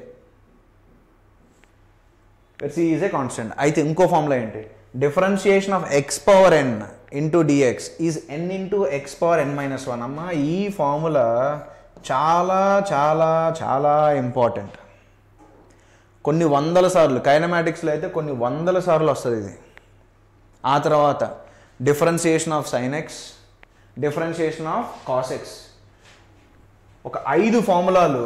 సి ఈజ్ ఏ కాన్స్టెంట్ అయితే ఇంకో ఫార్ములా ఏంటి differentiation of x power n into dx is n into x power n minus one అమ్మ ఈ ఫార్ములా చాలా చాలా చాలా ఇంపార్టెంట్ కొన్ని వందల సార్లు కైనమాటిక్స్లో అయితే కొన్ని వందల సార్లు వస్తుంది ఇది ఆ తర్వాత differentiation of sine x differentiation of cos x ఒక ఐదు ఫార్ములాలు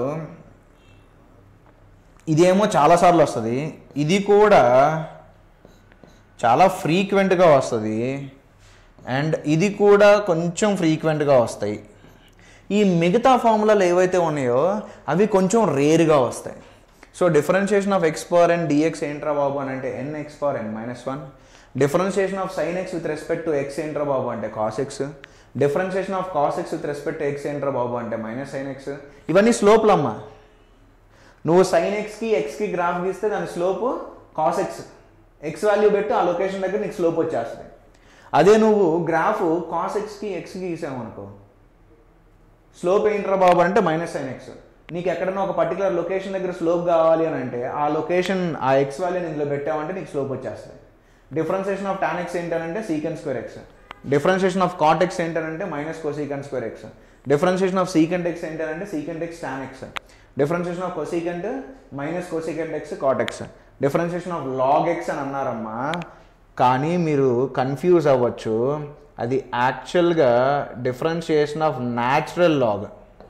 ఇదేమో చాలాసార్లు వస్తుంది ఇది కూడా చాలా ఫ్రీక్వెంట్గా వస్తుంది అండ్ ఇది కూడా కొంచెం ఫ్రీక్వెంట్గా వస్తాయి ఈ మిగతా ఫార్ములాలు ఏవైతే ఉన్నాయో అవి కొంచెం రేర్గా వస్తాయి so differentiation of x power n dx ఏంట్రా బాబు అని అంటే n x power n minus one differentiation of sine x with respect to x ఏంట్రా బాబు అంటే cos x differentiation of cos x with respect to x ఏంట్రా బాబు అంటే మైనస్ సైన్ ఎక్స్ ఇవన్నీ స్లోప్లమ్మా నువ్వు సైన్ ఎక్స్కి ఎక్స్కి గ్రాఫ్ గీస్తే దాని slope cos x x value పెట్టి ఆ లొకేషన్ దగ్గర నీకు స్లోప్ వచ్చేస్తుంది అదే నువ్వు గ్రాఫ్ కాస్ ఎక్స్కి ఎక్స్కి గీసావు అనుకో స్లోప్ ఏంట్రా బాబు అంటే మైనస్ సైన్ ఎక్స్ నీకు ఎక్కడైనా ఒక పర్టికులర్ లొకేషన్ దగ్గర స్లోప్ కావాలి అని అంటే ఆ లొకేషన్ ఆ ఎక్స్ వాల్యూని ఇందులో పెట్టామంటే నీకు స్లోప్ వచ్చేస్తుంది డిఫరెన్షియేషన్ ఆఫ్ టాన్ ఎక్స్ ఏంటంటే secant square x differentiation of cot x ఏంటంటే minus cosecant square x differentiation of secant x ఏంటంటే secant x tan x differentiation of cosecant minus cosecant x cot x differentiation of log x అని అన్నారమ్మా కానీ మీరు confuse అవ్వచ్చు అది యాక్చువల్గా differentiation of natural log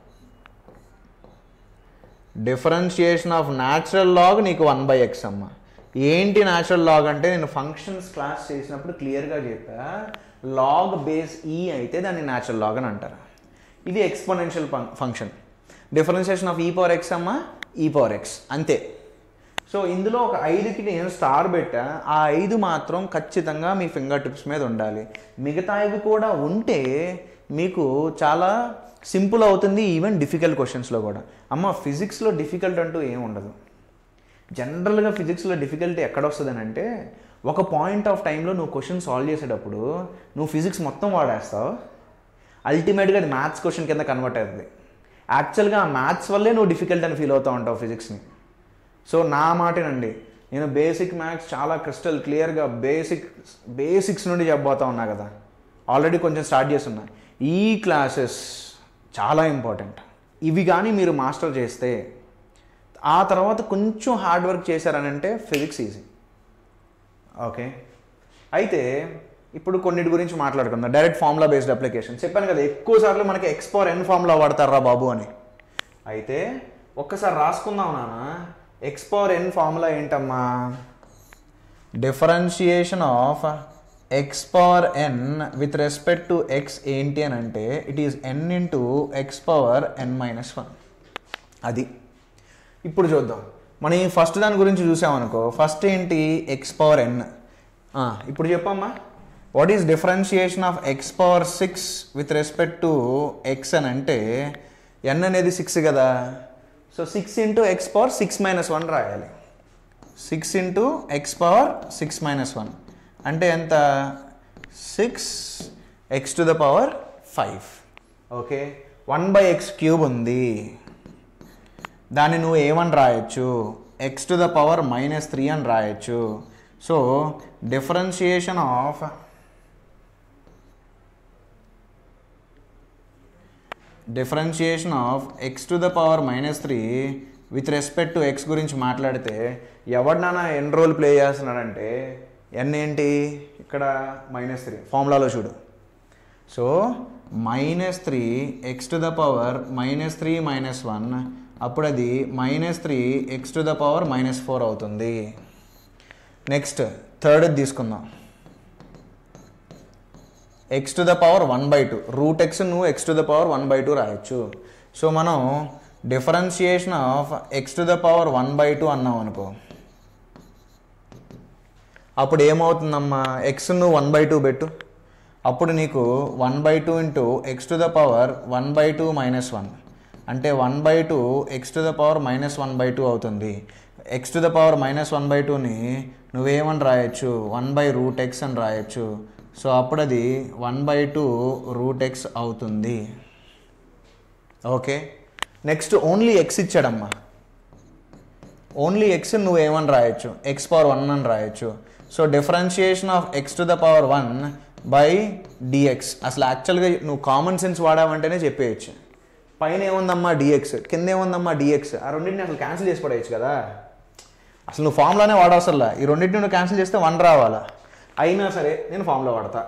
differentiation of natural log నీకు one by x అమ్మ ఏంటి న్యాచురల్ లాగ్ అంటే నేను ఫంక్షన్స్ క్లాస్ చేసినప్పుడు క్లియర్గా చెప్పా లాగ్ బేస్ ఈ అయితే దాన్ని న్యాచురల్ లాగ్ అని అంటారు ఇది exponential function differentiation of e power x అమ్మ ఈ పవర్ ఎక్స్ అంతే సో ఇందులో ఒక ఐదుకి నేను స్టార్ పెట్టా ఆ ఐదు మాత్రం ఖచ్చితంగా మీ ఫింగర్ టిప్స్ మీద ఉండాలి మిగతావి కూడా ఉంటే మీకు చాలా సింపుల్ అవుతుంది ఈవెన్ డిఫికల్ట్ క్వశ్చన్స్లో కూడా అమ్మ ఫిజిక్స్లో డిఫికల్ట్ అంటూ ఏం ఉండదు జనరల్గా ఫిజిక్స్లో డిఫికల్టీ ఎక్కడ వస్తుంది అంటే ఒక పాయింట్ ఆఫ్ టైంలో నువ్వు క్వశ్చన్ సాల్వ్ చేసేటప్పుడు నువ్వు ఫిజిక్స్ మొత్తం వాడేస్తావు అల్టిమేట్గా అది మ్యాథ్స్ క్వశ్చన్ కింద కన్వర్ట్ అవుతుంది యాక్చువల్గా ఆ మ్యాథ్స్ వల్లే నువ్వు డిఫికల్ట్ అని ఫీల్ అవుతూ ఉంటావు ఫిజిక్స్ని సో నా మాటేనండి నేను బేసిక్ మ్యాథ్స్ చాలా క్రిస్టల్ క్లియర్గా బేసిక్ బేసిక్స్ నుండి చెప్పబోతా ఉన్నా కదా ఆల్రెడీ కొంచెం స్టార్ట్ చేస్తున్నా ఈ క్లాసెస్ చాలా ఇంపార్టెంట్ ఇవి కానీ మీరు మాస్టర్ చేస్తే ఆ తర్వాత కొంచెం హార్డ్ వర్క్ చేశారనంటే ఫిజిక్స్ ఈజీ ఓకే అయితే ఇప్పుడు కొన్నిటి గురించి మాట్లాడుకుందాం డైరెక్ట్ ఫార్ములా బేస్డ్ అప్లికేషన్ చెప్పాను కదా ఎక్కువ సార్లు మనకి ఎక్స్ పవర్ ఎన్ ఫార్ములా వాడతారా బాబు అని అయితే ఒక్కసారి రాసుకుందాం నాన్న ఎక్స్ పవర్ ఎన్ ఫార్ములా ఏంటమ్మా differentiation of x power n with respect to x ఏంటి అని అంటే it is n into x power n minus one అది ఇప్పుడు చూద్దాం మనం ఈ ఫస్ట్ దాని గురించి చూసామనుకో ఫస్ట్ ఏంటి ఎక్స్ పవర్ ఎన్ ఇప్పుడు చెప్పమ్మా what is differentiation of x power six with respect to x అని అంటే ఎన్ అనేది సిక్స్ కదా so six into x power six minus one రాయాలి six into x power six minus one అంటే ఎంత six x to the power five okay one by x cube ఉంది దాన్ని నువ్వు ఏమని రాయొచ్చు x to the power minus three అని రాయొచ్చు so differentiation of differentiation of x to the power minus three with respect to x గురించి మాట్లాడితే ఎవరినైనా ఎన్ని రోల్ ప్లే చేస్తున్నాడంటే ఎన్ ఏంటి ఇక్కడ మైనస్ త్రీ ఫార్ములాలో చూడు so minus three x to the power minus three minus one అప్పుడు అది minus three x to the power minus four అవుతుంది నెక్స్ట్ థర్డ్ తీసుకుందాం x to the power one by two root x నువ్వు x to the power one by two రాయొచ్చు so మనం differentiation of x to the power one by two అన్నాం అనుకో అప్పుడు ఏమవుతుందమ్మా x నువ్వు వన్ బై టూ పెట్టు అప్పుడు నీకు one by two into x to the power one by two minus one అంటే one by two x to the power minus one by two అవుతుంది x to the power minus one by టూని నువ్వేమని రాయొచ్చు one by root x అని రాయొచ్చు so అప్పుడు అది one by two root x అవుతుంది ఓకే నెక్స్ట్ ఓన్లీ ఎక్స్ ఇచ్చాడమ్మా ఓన్లీ ఎక్స్ నువ్వు ఏమని రాయొచ్చు ఎక్స్ పవర్ వన్ అని రాయొచ్చు so differentiation of x to the power one by dx అసలు యాక్చువల్గా నువ్వు కామన్ సెన్స్ వాడావంటేనే చెప్పేయచ్చు పైన ఏముందమ్మా డిఎక్స్ కింద ఏముందమ్మా డిఎక్స్ ఆ రెండింటిని అసలు క్యాన్సిల్ చేసి పడేయచ్చు కదా అసలు నువ్వు ఫామ్లోనే వాడవసరలా ఈ రెండింటిని నువ్వు క్యాన్సిల్ చేస్తే వన్ రావాలా అయినా సరే నేను ఫామ్లో వాడతా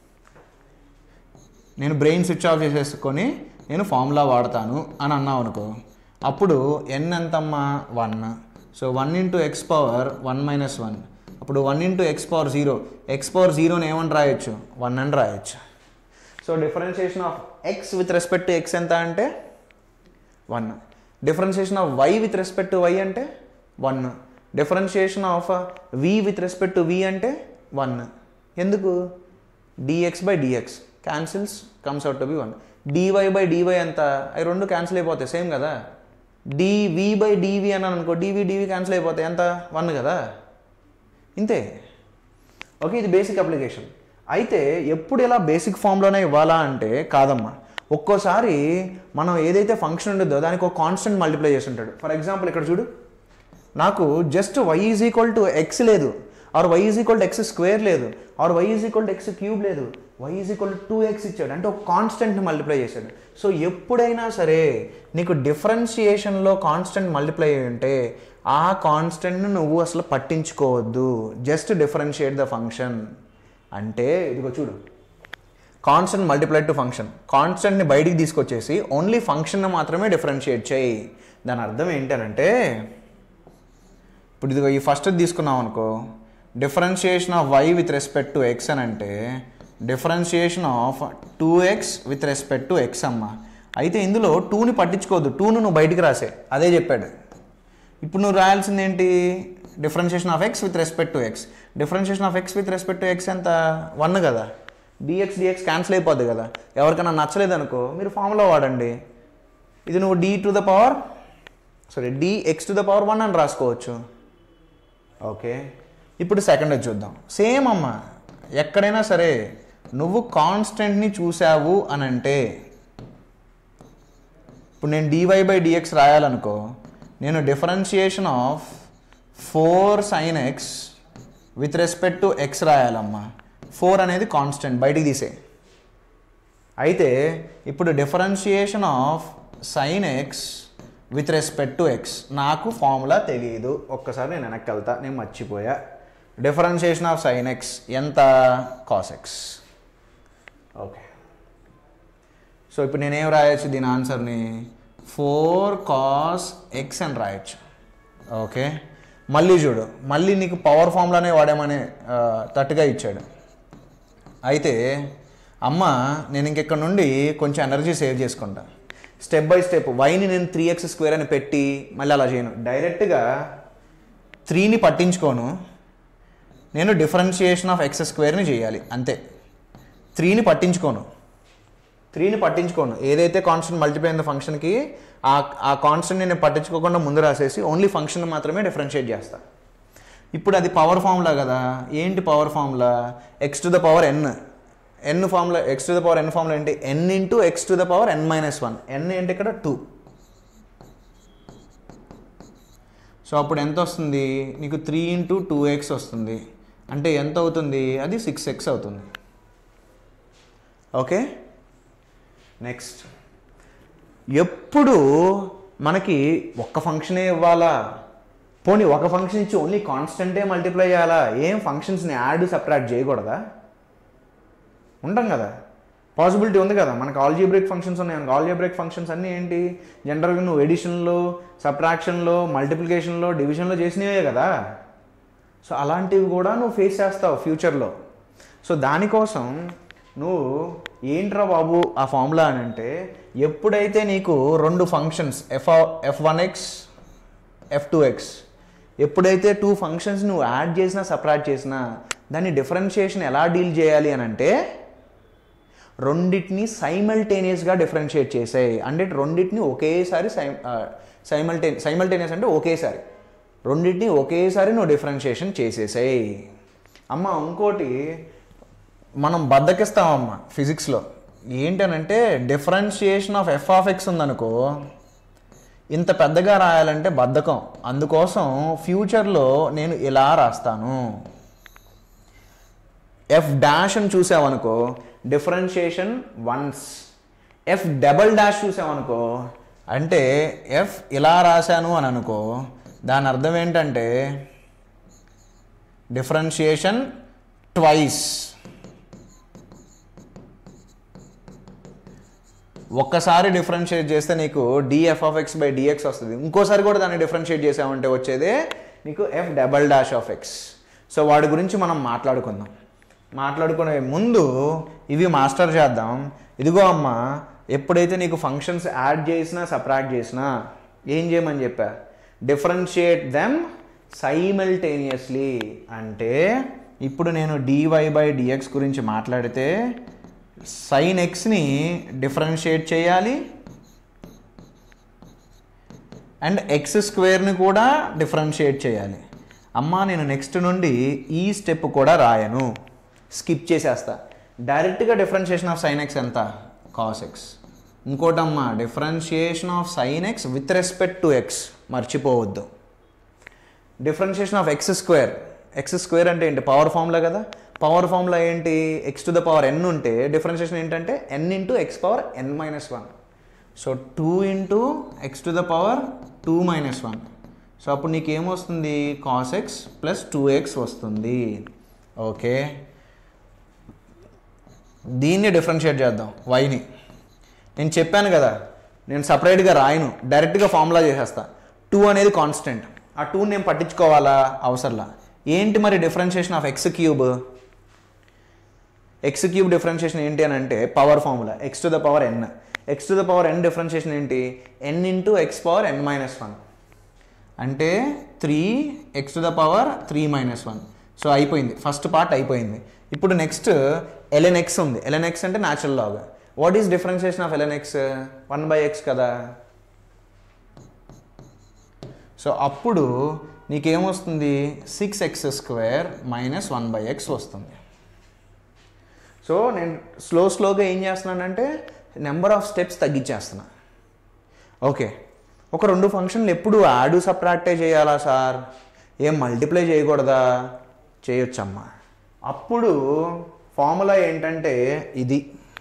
నేను బ్రెయిన్ స్విచ్ ఆఫ్ చేసేసుకొని నేను ఫార్ములా వాడతాను అని అన్నావు అనుకో అప్పుడు ఎన్ ఎంతమ్మా one so one into x power one minus one అప్పుడు one into x power zero x power జీరోని ఏమని రాయొచ్చు వన్ అని రాయొచ్చు so differentiation of x with respect to x ఎంత అంటే one differentiation of y with respect to y అంటే one differentiation of v with respect to v అంటే one ఎందుకు dx by dx cancels comes out to be one dy by dy ఎంత అవి రెండు cancel అయిపోతాయి same కదా డివి by డివి అన్నాను అనుకో డివి డివి క్యాన్సిల్ అయిపోతాయి ఎంత వన్ కదా ఇంతే ఓకే ఇది బేసిక్ అప్లికేషన్ అయితే ఎప్పుడు ఇలా బేసిక్ ఫామ్లోనే ఇవ్వాలా అంటే కాదమ్మా ఒక్కోసారి మనం ఏదైతే ఫంక్షన్ ఉండదో దానికి ఒక కాన్స్టెంట్ మల్టిప్లై చేసి ఉంటాడు ఫర్ ఎగ్జాంపుల్ ఇక్కడ చూడు నాకు just y is equal to x లేదు or y is equal to x square లేదు or y is equal to x cube లేదు y is equal to two x ఇచ్చాడు అంటే ఒక కాన్స్టెంట్ని మల్టిప్లై చేశాడు సో ఎప్పుడైనా సరే నీకు డిఫరెన్షియేషన్లో కాన్స్టెంట్ మల్టిప్లై అయి ఉంటే ఆ కాన్స్టెంట్ను నువ్వు అసలు పట్టించుకోవద్దు జస్ట్ డిఫరెన్షియేట్ ద ఫంక్షన్ అంటే ఇదిగో చూడు కాన్స్టెంట్ మల్టిప్లైడ్ టు ఫంక్షన్ కాన్స్టెంట్ని బయటికి తీసుకొచ్చేసి ఓన్లీ ఫంక్షన్ని మాత్రమే డిఫరెన్షియేట్ చేయి దాని అర్థం ఏంటనంటే ఇప్పుడు ఇదిగో ఈ ఫస్ట్ తీసుకున్నాం అనుకో differentiation of y with respect to x అని అంటే differentiation of two x with respect to x అమ్మ అయితే ఇందులో టూని పట్టించుకోవద్దు టూను నువ్వు బయటికి రాసే అదే చెప్పాడు ఇప్పుడు నువ్వు రాయాల్సింది ఏంటి differentiation of x with respect to x differentiation of x with respect to x ఎంత వన్ కదా డిఎక్స్ డిఎక్స్ క్యాన్సిల్ అయిపోద్ది కదా ఎవరికైనా నచ్చలేదు అనుకో మీరు ఫామ్లో వాడండి ఇది నువ్వు d to the power sorry d x to the power one అని రాసుకోవచ్చు ఓకే ఇప్పుడు సెకండ్ చూద్దాం సేమ్ అమ్మ ఎక్కడైనా సరే నువ్వు కాన్స్టెంట్ని చూసావు అని అంటే ఇప్పుడు నేను డివై బై డిఎక్స్ రాయాలనుకో నేను differentiation of four sine x with respect to x రాయాలమ్మా ఫోర్ అనేది కాన్స్టెంట్ బయటికి తీసే అయితే ఇప్పుడు differentiation of sine x with respect to x నాకు ఫార్ములా తెలియదు ఒక్కసారి నేను వెనక్కి వెళ్తా నేను మర్చిపోయా డిఫరెన్షియేషన్ ఆఫ్ సైన్ ఎక్స్ ఎంత కాస్ ఎక్స్ ఓకే సో ఇప్పుడు నేనేం రాయొచ్చు దీని ఆన్సర్ని ఫోర్ కాస్ ఎక్స్ అని రాయొచ్చు ఓకే మళ్ళీ చూడు మళ్ళీ నీకు పవర్ ఫామ్లోనే వాడేమని ఆ, తట్టుగా ఇచ్చాడు అయితే అమ్మ నేను ఇంకెక్కడ నుండి కొంచెం ఎనర్జీ సేవ్ చేసుకుంటా స్టెప్ బై స్టెప్ వైని నేను త్రీ ఎక్స్ స్క్వేర్ అని పెట్టి మళ్ళీ అలా చేయను డైరెక్ట్గా త్రీని పట్టించుకోను నేను డిఫరెన్షియేషన్ ఆఫ్ ఎక్స్ స్క్వేర్ని చేయాలి అంతే త్రీని పట్టించుకోను త్రీని పట్టించుకోను ఏదైతే కాన్స్టెంట్ మల్టిప్లై అయిందో ఫంక్షన్కి ఆ ఆ కాన్స్టెంట్ నేను పట్టించుకోకుండా ముందు రాసేసి ఓన్లీ ఫంక్షన్ మాత్రమే డిఫరెన్షియేట్ చేస్తా ఇప్పుడు అది పవర్ ఫార్ములా కదా ఏంటి power formula x to the power n n formula x to the power n formula ఏంటి n into x to the power n minus one n ఏంటి ఇక్కడ టూ సో అప్పుడు ఎంత వస్తుంది నీకు త్రీ ఇంటూ టూ ఎక్స్ వస్తుంది అంటే ఎంత అవుతుంది అది సిక్స్ ఎక్స్ అవుతుంది ఓకే నెక్స్ట్ ఎప్పుడు మనకి ఒక్క ఫంక్షనే ఇవ్వాలా పోనీ ఒక ఫంక్షన్ ఇచ్చి ఓన్లీ కాన్స్టెంటే మల్టిప్లై చేయాలా ఏం ఫంక్షన్స్ని యాడ్ సపరేట్ చేయకూడదా ఉంటాం కదా పాసిబిలిటీ ఉంది కదా మనకు ఆల్జీబ్రేక్ ఫంక్షన్స్ ఉన్నాయి మనకు ఆల్జీబ్రేక్ ఫంక్షన్స్ అన్నీ ఏంటి జనరల్గా నువ్వు ఎడిషన్లో సబ్ట్రాక్షన్లో మల్టిప్లికేషన్లో డివిజన్లో చేసినవే కదా సో అలాంటివి కూడా నువ్వు ఫేస్ చేస్తావు ఫ్యూచర్లో సో దానికోసం నువ్వు ఏంట్రా బాబు ఆ ఫార్ములా అని అంటే ఎప్పుడైతే నీకు రెండు functions f f one x f two x ఎప్పుడైతే టూ ఫంక్షన్స్ నువ్వు యాడ్ చేసినా సపరేట్ చేసినా దాన్ని డిఫరెన్షియేషన్ ఎలా డీల్ చేయాలి అని అంటే రెండింటిని సైమల్టేనియస్గా డిఫరెన్షియేట్ చేసాయి అంటే రెండింటిని ఒకేసారి సై సైమల్టే సైమల్టేనియస్ అంటే ఒకేసారి రెండింటిని ఒకేసారి నువ్వు డిఫరెన్షియేషన్ చేసేసాయి అమ్మ ఇంకోటి మనం బద్దకిస్తామమ్మ ఫిజిక్స్లో ఏంటనంటే differentiation of f of x ఉందనుకో ఇంత పెద్దగా రాయాలంటే బద్ధకం అందుకోసం ఫ్యూచర్లో నేను ఇలా రాస్తాను ఎఫ్ డాష్ అని చూసామనుకో differentiation once f double dash చూసామనుకో అంటే ఎఫ్ ఇలా రాశాను అని అనుకో దాని అర్థం ఏంటంటే డిఫరెన్షియేషన్ ట్వైస్ ఒక్కసారి డిఫరెన్షియేట్ చేస్తే నీకు df of x by dx వస్తుంది ఇంకోసారి కూడా దాన్ని డిఫరెన్షియేట్ చేసామంటే వచ్చేదే నీకు f double dash of x so వాడి గురించి మనం మాట్లాడుకుందాం మాట్లాడుకునే ముందు ఇవి మాస్టర్ చేద్దాం ఇదిగో అమ్మ ఎప్పుడైతే నీకు ఫంక్షన్స్ యాడ్ చేసినా సపరేట్ చేసినా ఏం చేయమని చెప్పా డిఫరెన్షియేట్ దెమ్ సైమల్టేనియస్లీ అంటే ఇప్పుడు నేను డివై బై డిఎక్స్ గురించి మాట్లాడితే సైన్ ఎక్స్ని డిఫరెన్షియేట్ చేయాలి అండ్ ఎక్స్ స్క్వేర్ని కూడా డిఫరెన్షియేట్ చేయాలి అమ్మా నేను నెక్స్ట్ నుండి ఈ స్టెప్ కూడా రాయను స్కిప్ చేసేస్తా డైరెక్ట్గా డిఫరెన్షియేషన్ ఆఫ్ సైన్ ఎక్స్ ఎంత కాస్ ఎక్స్ ఇంకోటమ్మా differentiation of sine x with respect to x మర్చిపోవద్దు differentiation of x square x square అంటే ఏంటి పవర్ ఫార్ములా కదా పవర్ ఫార్ములా ఏంటి x to the power n ఉంటే డిఫరెన్షియేషన్ ఏంటంటే n into x power n minus one so two into x to the power two minus one so అప్పుడు నీకు ఏమొస్తుంది cos x plus two x వస్తుంది okay దీన్ని differentiate చేద్దాం వైని నేను చెప్పాను కదా నేను సపరేట్గా రాయను డైరెక్ట్గా ఫార్ములా చేసేస్తా టూ అనేది కాన్స్టెంట్ ఆ టూ నేను పట్టించుకోవాలా అవసరంలా ఏంటి మరి differentiation of x cube x cube differentiation ఏంటి అని అంటే power formula x to the power n x to the power n differentiation ఏంటి n into x power n minus one అంటే three x to the power three minus one so అయిపోయింది first part అయిపోయింది ఇప్పుడు next ln x ఉంది ln x అంటే natural log what is differentiation of ln x one by x కదా so అప్పుడు నీకేమొస్తుంది six x square minus one by x వస్తుంది so నేను స్లో స్లోగా ఏం చేస్తున్నానంటే నెంబర్ ఆఫ్ స్టెప్స్ తగ్గించేస్తున్నా ఓకే ఒక రెండు ఫంక్షన్లు ఎప్పుడు యాడ్ సప్రాక్టే చేయాలా సార్ ఏం మల్టిప్లై చేయకూడదా చేయొచ్చమ్మా అప్పుడు ఫార్ములా ఏంటంటే ఇది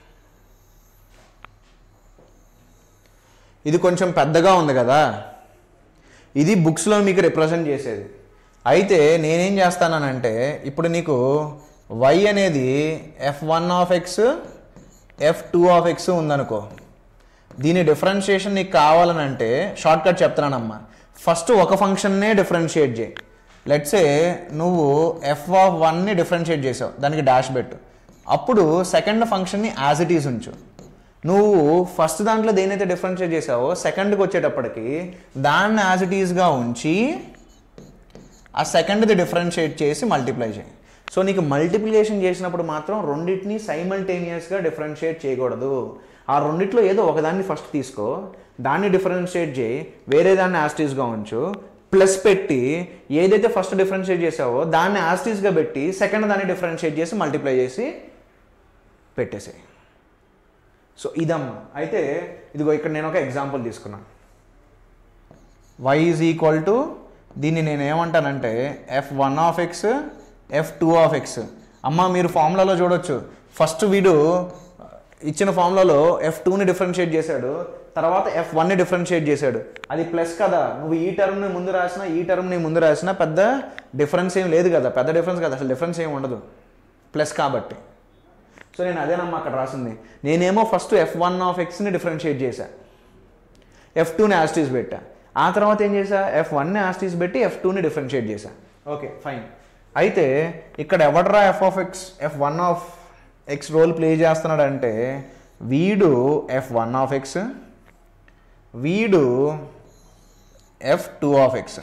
ఇది కొంచెం పెద్దగా ఉంది కదా ఇది బుక్స్లో మీకు రిప్రజెంట్ చేసేది అయితే నేనేం చేస్తానంటే ఇప్పుడు నీకు వై అనేది f one of x f two of x ఉందనుకో దీని డిఫరెన్షియేషన్ నీకు కావాలనంటే షార్ట్ కట్ చెప్తున్నానమ్మా ఫస్ట్ ఒక ఫంక్షన్నే డిఫరెన్షియేట్ చేయి లెట్సే నువ్వు ఎఫ్ ఆఫ్ వన్ని డిఫరెన్షియేట్ చేసావు దానికి డాష్ పెట్టు అప్పుడు సెకండ్ ఫంక్షన్ని యాజ్ ఇట్ ఈజ్ ఉంచు నువ్వు ఫస్ట్ దాంట్లో దేనైతే డిఫరెన్షియేట్ చేసావో సెకండ్కి వచ్చేటప్పటికి దాన్ని యాజ్ ఇట్ ఈజ్గా ఉంచి ఆ సెకండ్ది డిఫరెన్షియేట్ చేసి మల్టిప్లై చేయి సో నీకు మల్టిప్లికేషన్ చేసినప్పుడు మాత్రం రెండింటిని సైమల్టేనియస్గా డిఫరెన్షియేట్ చేయకూడదు ఆ రెండిట్లో ఏదో ఒకదాన్ని ఫస్ట్ తీసుకో దాన్ని డిఫరెన్షియేట్ చేయి వేరే దాన్ని యాస్టీస్గా ఉంచు ప్లస్ పెట్టి ఏదైతే ఫస్ట్ డిఫరెన్షియేట్ చేసావో దాన్ని యాస్టీస్గా పెట్టి సెకండ్ దాన్ని డిఫరెన్షియేట్ చేసి మల్టిప్లై చేసి పెట్టేసేయి సో ఇదమ్మా అయితే ఇదిగో ఇక్కడ నేను ఒక ఎగ్జాంపుల్ తీసుకున్నాను వై ఈజ్ ఈక్వల్ టు దీన్ని నేను ఏమంటానంటే f one of x f two of x అమ్మ మీరు ఫార్ములాలో చూడొచ్చు ఫస్ట్ వీడు ఇచ్చిన ఫార్ములాలో ఎఫ్ టూని డిఫరెన్షియేట్ చేశాడు తర్వాత ఎఫ్ వన్ని డిఫరెన్షియేట్ చేశాడు అది ప్లస్ కదా నువ్వు ఈ టర్మ్ని ముందు రాసినా ఈ టర్మ్ని ముందు రాసినా పెద్ద డిఫరెన్స్ ఏం లేదు కదా పెద్ద డిఫరెన్స్ కదా అసలు డిఫరెన్స్ ఏం ఉండదు ప్లస్ కాబట్టి సో నేను అదేనమ్మా అక్కడ రాసింది నేనేమో ఫస్ట్ ఎఫ్ వన్ ఆఫ్ ఎక్స్ని డిఫరెన్షియేట్ చేశా ఎఫ్ టూని యాస్టీస్ పెట్టా ఆ తర్వాత ఏం చేశా ఎఫ్ వన్ని యాస్టీస్ పెట్టి ఎఫ్ టూని డిఫరెన్షియేట్ చేశా ఓకే ఫైన్ అయితే ఇక్కడ ఎవడరా f of x f one of x role play చేస్తున్నాడంటే వీడు ఎఫ్ వన్ ఆఫ్ ఎక్స్ వీడు f two of x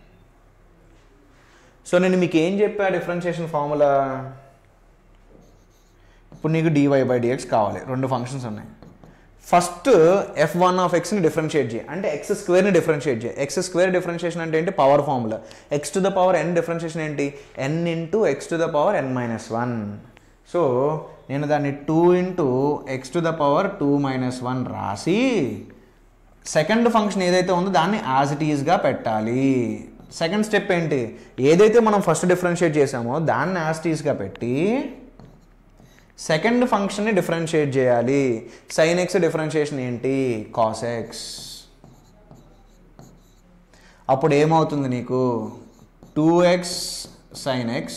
so నేను మీకు ఏం చెప్పా డిఫరెన్షియేషన్ ఫార్ములా ఇప్పుడు నీకు డివై బై డిఎక్స్ కావాలి రెండు ఫంక్షన్స్ ఉన్నాయి ఫస్ట్ ఎఫ్ వన్ ఆఫ్ ఎక్స్ని డిఫరెన్షియేట్ చేయి అంటే ఎక్స్ స్క్వేర్ని డిఫరెన్షియేట్ చేయి ఎక్స్ స్క్వేర్ డిఫరెన్షియేషన్ అంటే ఏంటి power formula x to the power n differentiation ఏంటి n into x to the power n minus one so నేను దాన్ని two into x to the power two minus one రాసి second function ఏదైతే ఉందో దాన్ని as it ఈజ్గా పెట్టాలి second step ఏంటి ఏదైతే మనం ఫస్ట్ డిఫరెన్షియేట్ చేసామో దాన్ని యాజ్ ఇట్ ఈజ్గా పెట్టి సెకండ్ ఫంక్షన్ని డిఫరెన్షియేట్ చేయాలి సైన్ ఎక్స్ డిఫరెన్షియేషన్ ఏంటి కాస్ ఎక్స్ అప్పుడు ఏమవుతుంది నీకు two x sine x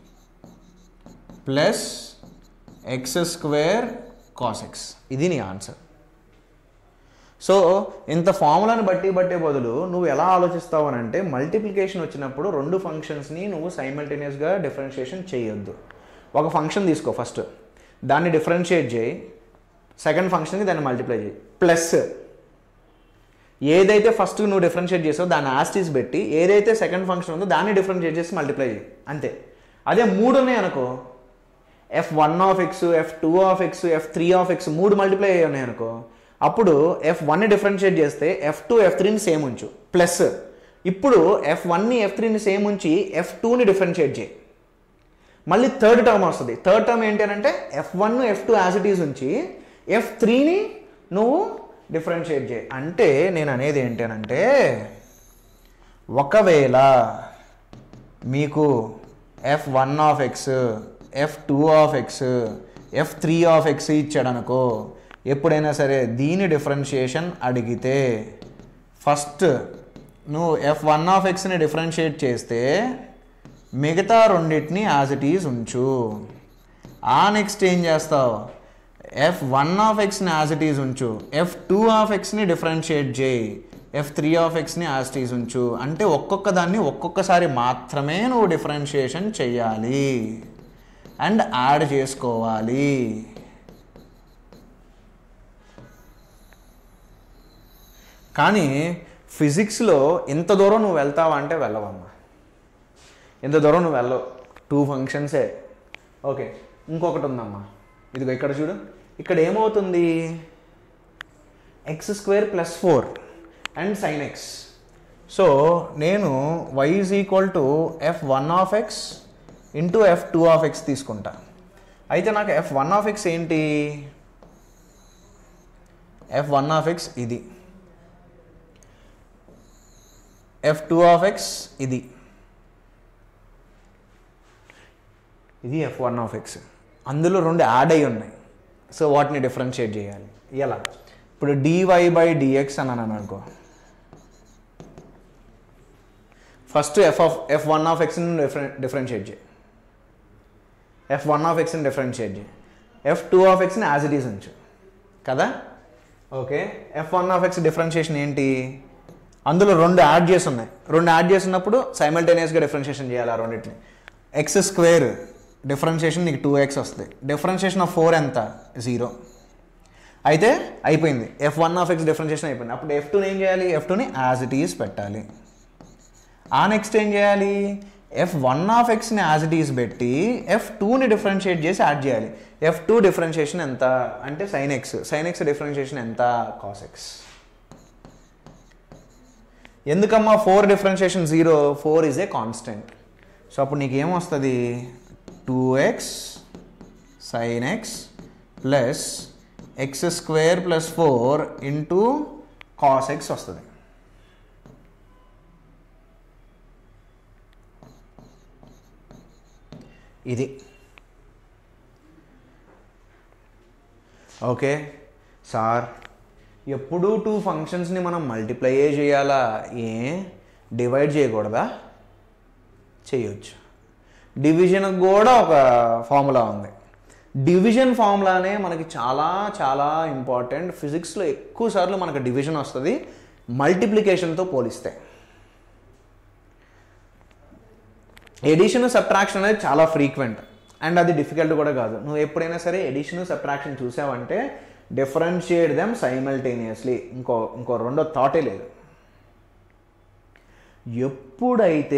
plus x square cos x ఇది నీ ఆన్సర్ సో ఇంత ఫార్ములాని బట్టి బట్టే బదులు నువ్వు ఎలా ఆలోచిస్తావు అని అంటే మల్టిప్లికేషన్ వచ్చినప్పుడు రెండు ఫంక్షన్స్ని నువ్వు సైమల్టేనియస్గా డిఫరెన్షియేషన్ చేయొద్దు ఒక ఫంక్షన్ తీసుకో ఫస్ట్ దాన్ని డిఫరెన్షియేట్ చేయి సెకండ్ ఫంక్షన్కి దాన్ని మల్టిప్లై చేయి ప్లస్ ఏదైతే ఫస్ట్ నువ్వు డిఫరెన్షియేట్ చేసావో దాన్ని ఆస్టీస్ పెట్టి ఏదైతే సెకండ్ ఫంక్షన్ ఉందో దాన్ని డిఫరెన్షియేట్ చేసి మల్టిప్లై చేయి అంతే అదే మూడు ఉన్నాయి అనుకో f one of x f two of x f three of x మూడు మల్టిప్లై అయ్యి ఉన్నాయి అనుకో అప్పుడు ఎఫ్ వన్ని డిఫరెన్షియేట్ చేస్తే ఎఫ్ టూ ఎఫ్ త్రీని సేమ్ ఉంచు ప్లస్ ఇప్పుడు ఎఫ్ వన్ని ఎఫ్ త్రీని సేమ్ ఉంచి ఎఫ్ టూని డిఫరెన్షియేట్ చేయి మళ్ళీ థర్డ్ టర్మ్ వస్తుంది థర్డ్ టర్మ్ ఏంటి అంటే f one f two as it is ఉంచి ఎఫ్ త్రీని నువ్వు డిఫరెన్షియేట్ చేయి అంటే నేను అనేది ఏంటనంటే ఒకవేళ మీకు f one of x f two of x f three of x ఇచ్చాడు అనుకో ఎప్పుడైనా సరే దీని డిఫరెన్షియేషన్ అడిగితే ఫస్ట్ నువ్వు ఎఫ్ వన్ ఆఫ్ ఎక్స్ని డిఫరెన్షియేట్ చేస్తే మిగతా రెండింటిని యాజ్ ఇట్ ఈజ్ ఉంచు ఆ నెక్స్ట్ ఏం చేస్తావు ఎఫ్ వన్ ఆఫ్ ఎక్స్ని యాజ్ ఇట్ ఈజ్ ఉంచు ఎఫ్ టూ ఆఫ్ ఎక్స్ని డిఫరెన్షియేట్ చేయి ఎఫ్ త్రీ ఆఫ్ ఎక్స్ని యాజ్ ఇట్ ఈజ్ ఉంచు అంటే ఒక్కొక్క దాన్ని ఒక్కొక్కసారి మాత్రమే నువ్వు డిఫరెన్షియేషన్ చేయాలి అండ్ యాడ్ చేసుకోవాలి కానీ ఫిజిక్స్లో ఇంత దూరం నువ్వు వెళ్తావా అంటే వెళ్ళవమ్మా ఇంత దూరం నువ్వు వెళ్ళవు టూ ఫంక్షన్సే ఓకే ఇంకొకటి ఉందమ్మా ఇదిగో ఇక్కడ చూడు ఇక్కడ ఏమవుతుంది x square plus four and sine x so నేను y is equal to f one of x into f two of x తీసుకుంటా అయితే నాకు ఎఫ్ వన్ ఆఫ్ ఎక్స్ ఏంటి ఎఫ్ వన్ ఆఫ్ ఎక్స్ ఇది ఎఫ్ టూ ఆఫ్ ఎక్స్ ఇది ఇది F one of X అందులో రెండు యాడ్ అయి ఉన్నాయి సో వాటిని డిఫరెన్షియేట్ చేయాలి ఎలా ఇప్పుడు డివై బై డిఎక్స్ అని అన్నాను అనుకో first f of f one of ఎక్స్ని డిఫరెన్ డిఫరెన్షియేట్ చేయి ఎఫ్ వన్ ఆఫ్ ఎక్స్ని డిఫరెన్షియేట్ చేయి ఎఫ్ టూ ఆఫ్ ఎక్స్ని యాజ్ ఇట్ ఈస్ ఉంచు కదా okay f one of x differentiation ఏంటి అందులో రెండు యాడ్ చేసి ఉన్నాయి రెండు యాడ్ చేసినప్పుడు సైమల్టేనియస్గా డిఫరెన్షియేషన్ చేయాలి ఆ రెండింటిని ఎక్స్ స్క్వేర్ డిఫరెన్షియేషన్ నీకు టూ ఎక్స్ వస్తుంది డిఫరెన్షియేషన్ ఆఫ్ ఫోర్ ఎంత జీరో అయితే అయిపోయింది f one of x differentiation అయిపోయింది అప్పుడు ఎఫ్ టూని ఏం చేయాలి ఎఫ్ టూని యాజ్ ఇట్ ఈస్ పెట్టాలి ఆ నెక్స్ట్ ఏం చేయాలి ఎఫ్ వన్ ఆఫ్ ఎక్స్ని యాజ్ ఇట్ ఈస్ పెట్టి ఎఫ్ టూని డిఫరెన్షియేట్ చేసి యాడ్ చేయాలి ఎఫ్ టూ డిఫరెన్షియేషన్ ఎంత అంటే sine x sine x differentiation ఎంత కాస్ ఎక్స్ ఎందుకమ్మా four differentiation zero four is a constant so అప్పుడు నీకు ఏమొస్తుంది two x sine x plus x square plus four into cos x వస్తుంది ఇది ఓకే సార్ ఎప్పుడూ టూ ఫంక్షన్స్ని మనం మల్టిప్లై చేయాలా ఏ డివైడ్ చేయకూడదా చేయొచ్చు డివిజన్కి కూడా ఒక ఫార్ములా ఉంది డివిజన్ ఫార్ములానే మనకి చాలా చాలా ఇంపార్టెంట్ ఫిజిక్స్లో ఎక్కువ సార్లు మనకు డివిజన్ వస్తుంది మల్టిప్లికేషన్తో పోలిస్తే ఎడిషన్ సబ్ట్రాక్షన్ అనేది చాలా ఫ్రీక్వెంట్ అండ్ అది డిఫికల్ట్ కూడా కాదు నువ్వు ఎప్పుడైనా సరే ఎడిషన్ సబ్ట్రాక్షన్ చూసావంటే డిఫరెన్షియేట్ దెమ్ సైమల్టేనియస్లీ ఇంకో ఇంకో రెండో థాటే లేదు ఎప్పుడైతే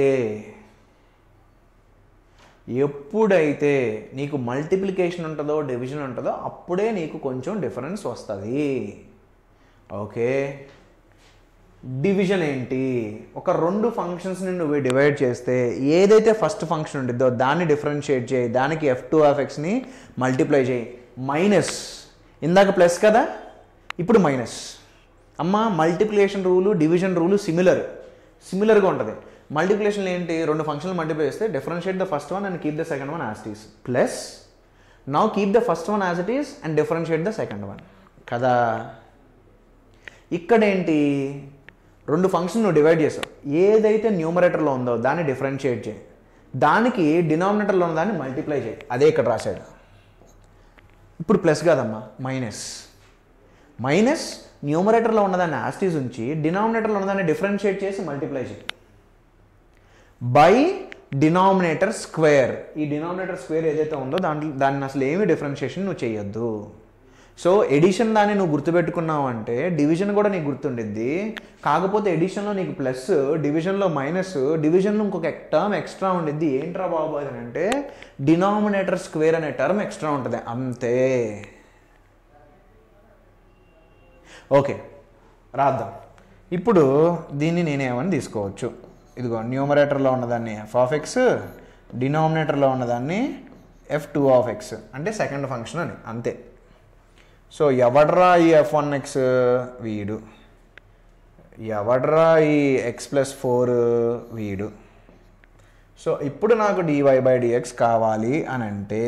ఎప్పుడైతే నీకు మల్టిప్లికేషన్ ఉంటుందో డివిజన్ ఉంటుందో అప్పుడే నీకు కొంచెం డిఫరెన్స్ వస్తుంది ఓకే డివిజన్ ఏంటి ఒక రెండు ఫంక్షన్స్ని నువ్వు డివైడ్ చేస్తే ఏదైతే ఫస్ట్ ఫంక్షన్ ఉంటుందో దాన్ని డిఫరెన్షియేట్ చేయి దానికి ఎఫ్ టూ ఆఫ్ ఎక్స్ని మల్టిప్లై చేయి మైనస్ ఇందాక ప్లస్ కదా ఇప్పుడు మైనస్ అమ్మ multiplication rule division rule similar సిమిలర్గా ఉంటుంది మల్టిప్లికేషన్ ఏంటి రెండు ఫంక్షన్లు మల్టిప్లై చేస్తే differentiate the first one and keep the second one as it is plus now keep the first one as it is and differentiate the second one కదా ఇక్కడేంటి రెండు function నువ్వు డివైడ్ చేసావు ఏదైతే న్యూమరేటర్లో ఉందో దాన్ని డిఫరెన్షియేట్ చేయి దానికి డినామినేటర్లో ఉన్న దాన్ని మల్టిప్లై చేయి అదే ఇక్కడ రాశాడు ఇప్పుడు ప్లస్ కాదమ్మా మైనస్ మైనస్ న్యూమరేటర్లో ఉన్నదాన్ని యాస్టీస్ ఉంచి డినామినేటర్లో ఉన్నదాన్ని డిఫరెన్షియేట్ చేసి మల్టిప్లై చేయి బై డినామినేటర్ స్క్వేర్ ఈ డినామినేటర్ స్క్వేర్ ఏదైతే ఉందో దాంట్లో దాన్ని అసలు ఏమి డిఫరెన్షియేషన్ నువ్వు చేయొద్దు సో ఎడిషన్ దాన్ని నువ్వు గుర్తుపెట్టుకున్నావు అంటే డివిజన్ కూడా నీకు గుర్తుండిద్ది కాకపోతే ఎడిషన్లో నీకు ప్లస్ డివిజన్లో మైనస్ డివిజన్లో ఇంకొక టర్మ్ ఎక్స్ట్రా ఉండిద్ది ఏంట్రా బాబు అది అంటే డినామినేటర్ స్క్వేర్ అనే టర్మ్ ఎక్స్ట్రా ఉంటుంది అంతే ఓకే రాద్దాం ఇప్పుడు దీన్ని నేనేమని తీసుకోవచ్చు ఇదిగో న్యూమరేటర్లో ఉన్నదాన్ని ఎఫ్ ఆఫ్ ఎక్స్ డినామినేటర్లో ఉన్నదాన్ని ఎఫ్ టూ ఆఫ్ ఎక్స్ అంటే సెకండ్ ఫంక్షన్ అని అంతే సో ఎవడ్రా ఈ ఎఫ్ వన్ ఎక్స్ వీడు ఎవడ్రా ఈ ఎక్స్ ప్లస్ ఫోర్ వీడు సో ఇప్పుడు నాకు డివై బై డిఎక్స్ కావాలి అని అంటే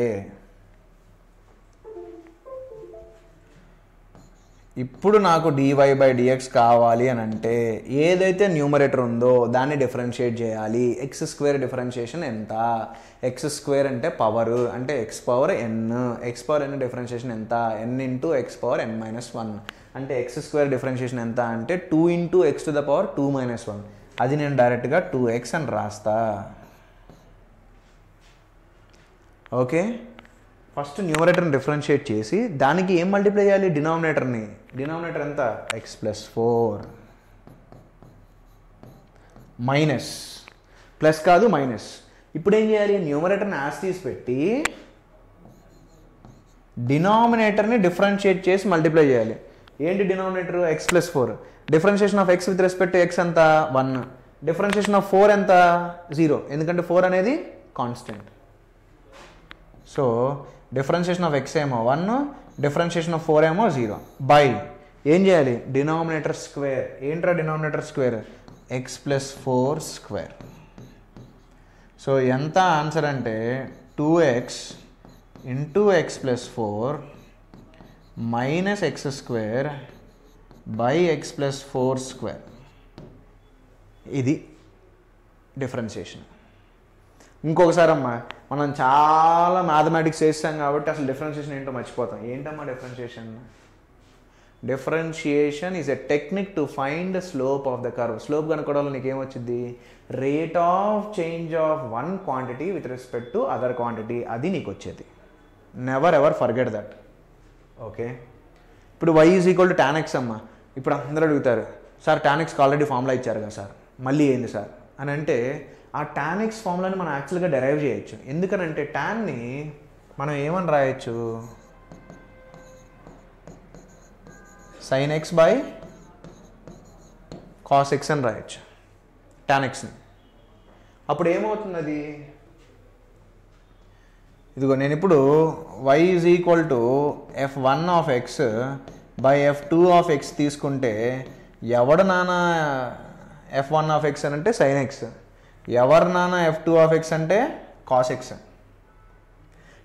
ఇప్పుడు నాకు డివై బై డిఎక్స్ కావాలి అని అంటే ఏదైతే న్యూమరేటర్ ఉందో దాన్ని డిఫరెన్షియేట్ చేయాలి ఎక్స్ స్క్వేర్ డిఫరెన్షియేషన్ ఎంత ఎక్స్ స్క్వేర్ అంటే పవర్ అంటే x power n x power n differentiation ఎంత n into x power n minus one అంటే ఎక్స్ స్క్వేర్ డిఫరెన్షియేషన్ ఎంత అంటే two into x to the power two minus one అది నేను డైరెక్ట్గా టూ ఎక్స్ అని రాస్తా ఓకే ఫస్ట్ న్యూమరేటర్ని డిఫరెన్షియేట్ చేసి దానికి ఏం మల్టిప్లై చేయాలి డినామినేటర్ని డినామినేటర్ ఎంత x plus four minus plus కాదు మైనస్ ఇప్పుడు ఏం చేయాలి న్యూమరేటర్ని యాస్ తీసి పెట్టి డినామినేటర్ని డిఫరెన్షియేట్ చేసి మల్టిప్లై చేయాలి ఏంటి denominator x plus four differentiation of x with respect to x ఎంత వన్ డిఫరెన్షియేషన్ ఆఫ్ ఫోర్ ఎంత జీరో ఎందుకంటే ఫోర్ అనేది constant so differentiation of x ఏమో వన్ డిఫరెన్షియేషన్ ఆఫ్ ఫోర్ ఏమో జీరో బై ఏం చేయాలి డినామినేటర్ స్క్వేర్ ఏంట్రా denominator square x plus four square so ఎంత ఆన్సర్ అంటే two x into x plus four minus x square by x plus four square ఇది differentiation ఇంకొకసారి అమ్మా మనం చాలా మ్యాథమెటిక్స్ చేస్తాం కాబట్టి అసలు డిఫరెన్షియేషన్ ఏంటో మర్చిపోతాం ఏంటమ్మా differentiation differentiation is a technique to find slope of the curve slope కనుక్కోవడంలో నీకు ఏమొచ్చింది rate of change of one quantity with respect to other quantity అది నీకు వచ్చేది never ever forget that okay ఇప్పుడు y is equal to tan x అమ్మ ఇప్పుడు అందరూ అడుగుతారు సార్ టాన్ ఎక్స్కి ఆల్రెడీ ఫార్ములా ఇచ్చారు కదా సార్ మళ్ళీ ఏంది సార్ అని అంటే ఆ టాన్ ఎక్స్ ఫార్ములాని మనం యాక్చువల్గా డెరైవ్ చేయొచ్చు ఎందుకనంటే టాన్ని మనం ఏమని రాయొచ్చు sine x by cos x అని రాయొచ్చు టాన్ ఎక్స్ని అప్పుడు ఏమవుతుంది అది ఇదిగో నేను ఇప్పుడు y is equal to f one of x by f two of x తీసుకుంటే ఎవడు నాన్న ఎఫ్ వన్ ఆఫ్ ఎక్స్ అని అంటే సైన్ ఎక్స్ ఎవరు నాన్న ఎఫ్ టూ ఆఫ్ ఎక్స్ అంటే కాస్ ఎక్స్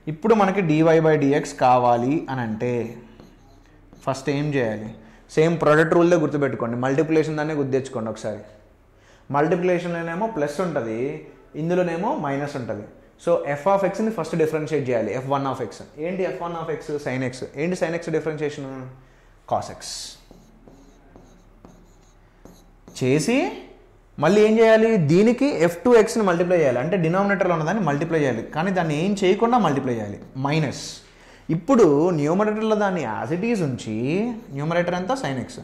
ఇప్పుడు మనకి డివై బై డిఎక్స్ కావాలి అని అంటే ఫస్ట్ ఏం చేయాలి సేమ్ ప్రొడక్ట్ రూల్దే గుర్తుపెట్టుకోండి మల్టిప్లికేషన్ దాన్ని గుర్తు తెచ్చుకోండి ఒకసారి మల్టిప్లికేషన్లోనేమో ప్లస్ ఉంటుంది ఇందులోనేమో మైనస్ ఉంటుంది సో ఎఫ్ ఆఫ్ ఎక్స్ని ఫస్ట్ డిఫరెన్షియేట్ చేయాలి ఎఫ్ వన్ ఆఫ్ ఎక్స్ ఏంటి f one of x sine x ఏంటి sine x differentiation cos x చేసి మళ్ళీ ఏం చేయాలి దీనికి ఎఫ్ టూ ఎక్స్ని మల్టిప్లై చేయాలి అంటే డినామినేటర్లో ఉన్నదాన్ని మల్టిప్లై చేయాలి కానీ దాన్ని ఏం చేయకుండా మల్టిప్లై చేయాలి మైనస్ ఇప్పుడు న్యూమరేటర్లో దాన్ని యాజ్ ఇట్ ఈజ్ ఉంచి న్యూమరేటర్ ఎంత సైన్ ఎక్స్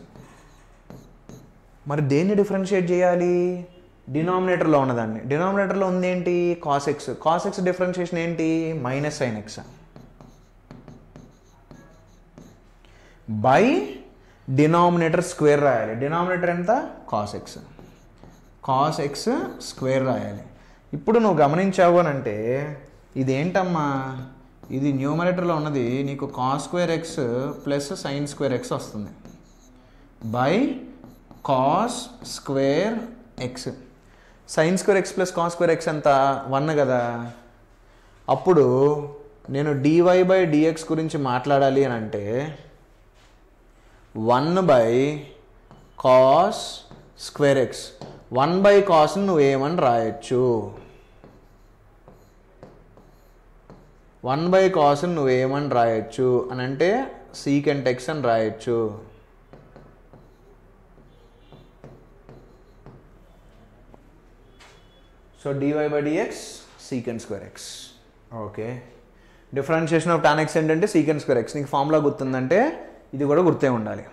మరి దేన్ని డిఫరెన్షియేట్ చేయాలి డినామినేటర్లో ఉన్నదాన్ని డినామినేటర్లో ఉంది ఏంటి cos x cos x differentiation ఏంటి minus sine x by denominator square రాయాలి డినామినేటర్ ఎంత cos x cos x square రాయాలి ఇప్పుడు నువ్వు గమనించావు అని అంటే ఇదేంటమ్మా ఇది న్యూమరేటర్లో ఉన్నది నీకు cos square x plus sine square x వస్తుంది by cos square x sine square x plus cos square x ఎంత వన్ కదా అప్పుడు నేను డివై బై డిఎక్స్ గురించి మాట్లాడాలి అని అంటే one by cos square x one by cos నువ్వు ఏమని రాయొచ్చు వన్ బై కాస్ నువ్వేమని రాయొచ్చు అని అంటే సీకెంట్ ఎక్స్ అని రాయొచ్చు so d y by d x secant square x okay differentiation of tan x ఏంటంటే సీకెంట్ స్క్వేర్ ఎక్స్ నీకు ఫార్ములా గుర్తుందంటే ఇది కూడా గుర్తే ఉండాలి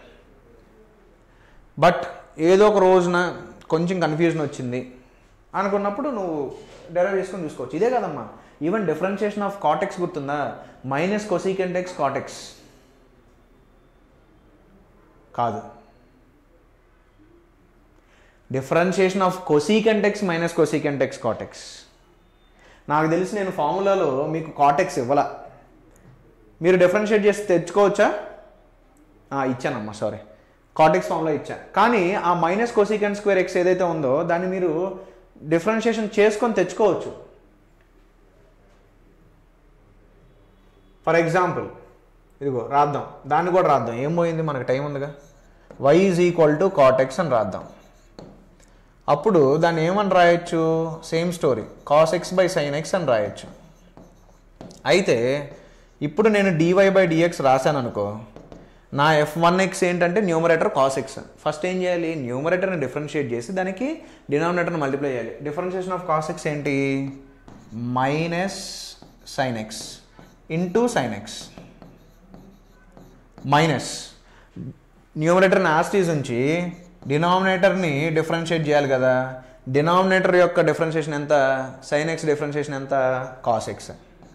బట్ ఏదో ఒక రోజున కొంచెం కన్ఫ్యూజన్ వచ్చింది అనుకున్నప్పుడు నువ్వు డెరైవ్ చేసుకొని చూసుకోవచ్చు ఇదే కదమ్మా ఈవెన్ డిఫరెన్షియేషన్ ఆఫ్ కాటెక్స్ గుర్తుందా మైనస్ కొసీకెంట్ ఎక్స్ కాటెక్స్ కాదు differentiation of cosecant x minus cosecant x cot x నాకు తెలిసి నేను ఫార్ములాలో మీకు కాటెక్స్ ఇవ్వాల మీరు డిఫరెన్షియేట్ చేసి తెచ్చుకోవచ్చా ఆ, ఇచ్చానమ్మా సారీ కాటెక్స్ ఫార్ములా ఇచ్చా కానీ ఆ మైనస్ కొసీకెంట్ స్క్వేర్ ఎక్స్ ఏదైతే ఉందో దాన్ని మీరు డిఫరెన్షియేషన్ చేసుకొని తెచ్చుకోవచ్చు ఫర్ ఎగ్జాంపుల్ ఇదిగో రాద్దాం దాన్ని కూడా రాద్దాం ఏం పోయింది మనకు టైం ఉందిగా y is equal to cot x అని రాద్దాం అప్పుడు దాన్ని ఏమని రాయొచ్చు same story cos x by sine x అని రాయొచ్చు అయితే ఇప్పుడు నేను డివై బై డిఎక్స్ రాశాను అనుకో నా ఎఫ్ వన్ ఎక్స్ ఏంటంటే న్యూమరేటర్ కాస్ ఎక్స్ ఫస్ట్ ఏం చేయాలి న్యూమరేటర్ని డిఫరెన్షియేట్ చేసి దానికి డినామినేటర్ని మల్టిప్లై చేయాలి డిఫరెన్షియేషన్ ఆఫ్ కాస్ ఎక్స్ ఏంటి minus sine x into sine x minus న్యూమరేటర్ని యాస్టీస్ ఉంచి డినామినేటర్ని డిఫరెన్షియేట్ చేయాలి కదా డినామినేటర్ యొక్క డిఫరెన్షియేషన్ ఎంత సైన్ ఎక్స్ డిఫరెన్షియేషన్ ఎంత cos x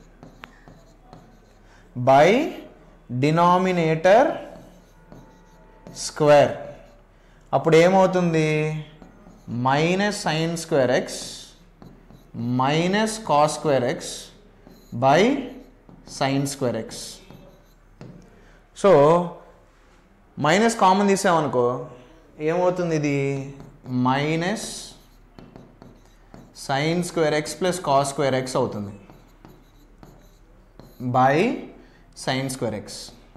by denominator square అప్పుడు ఏమవుతుంది minus sine square x minus cos square x by sine square x so minus common తీసామనుకో ఏమవుతుంది ఇది minus sine square x plus cos square x అవుతుంది by sine square x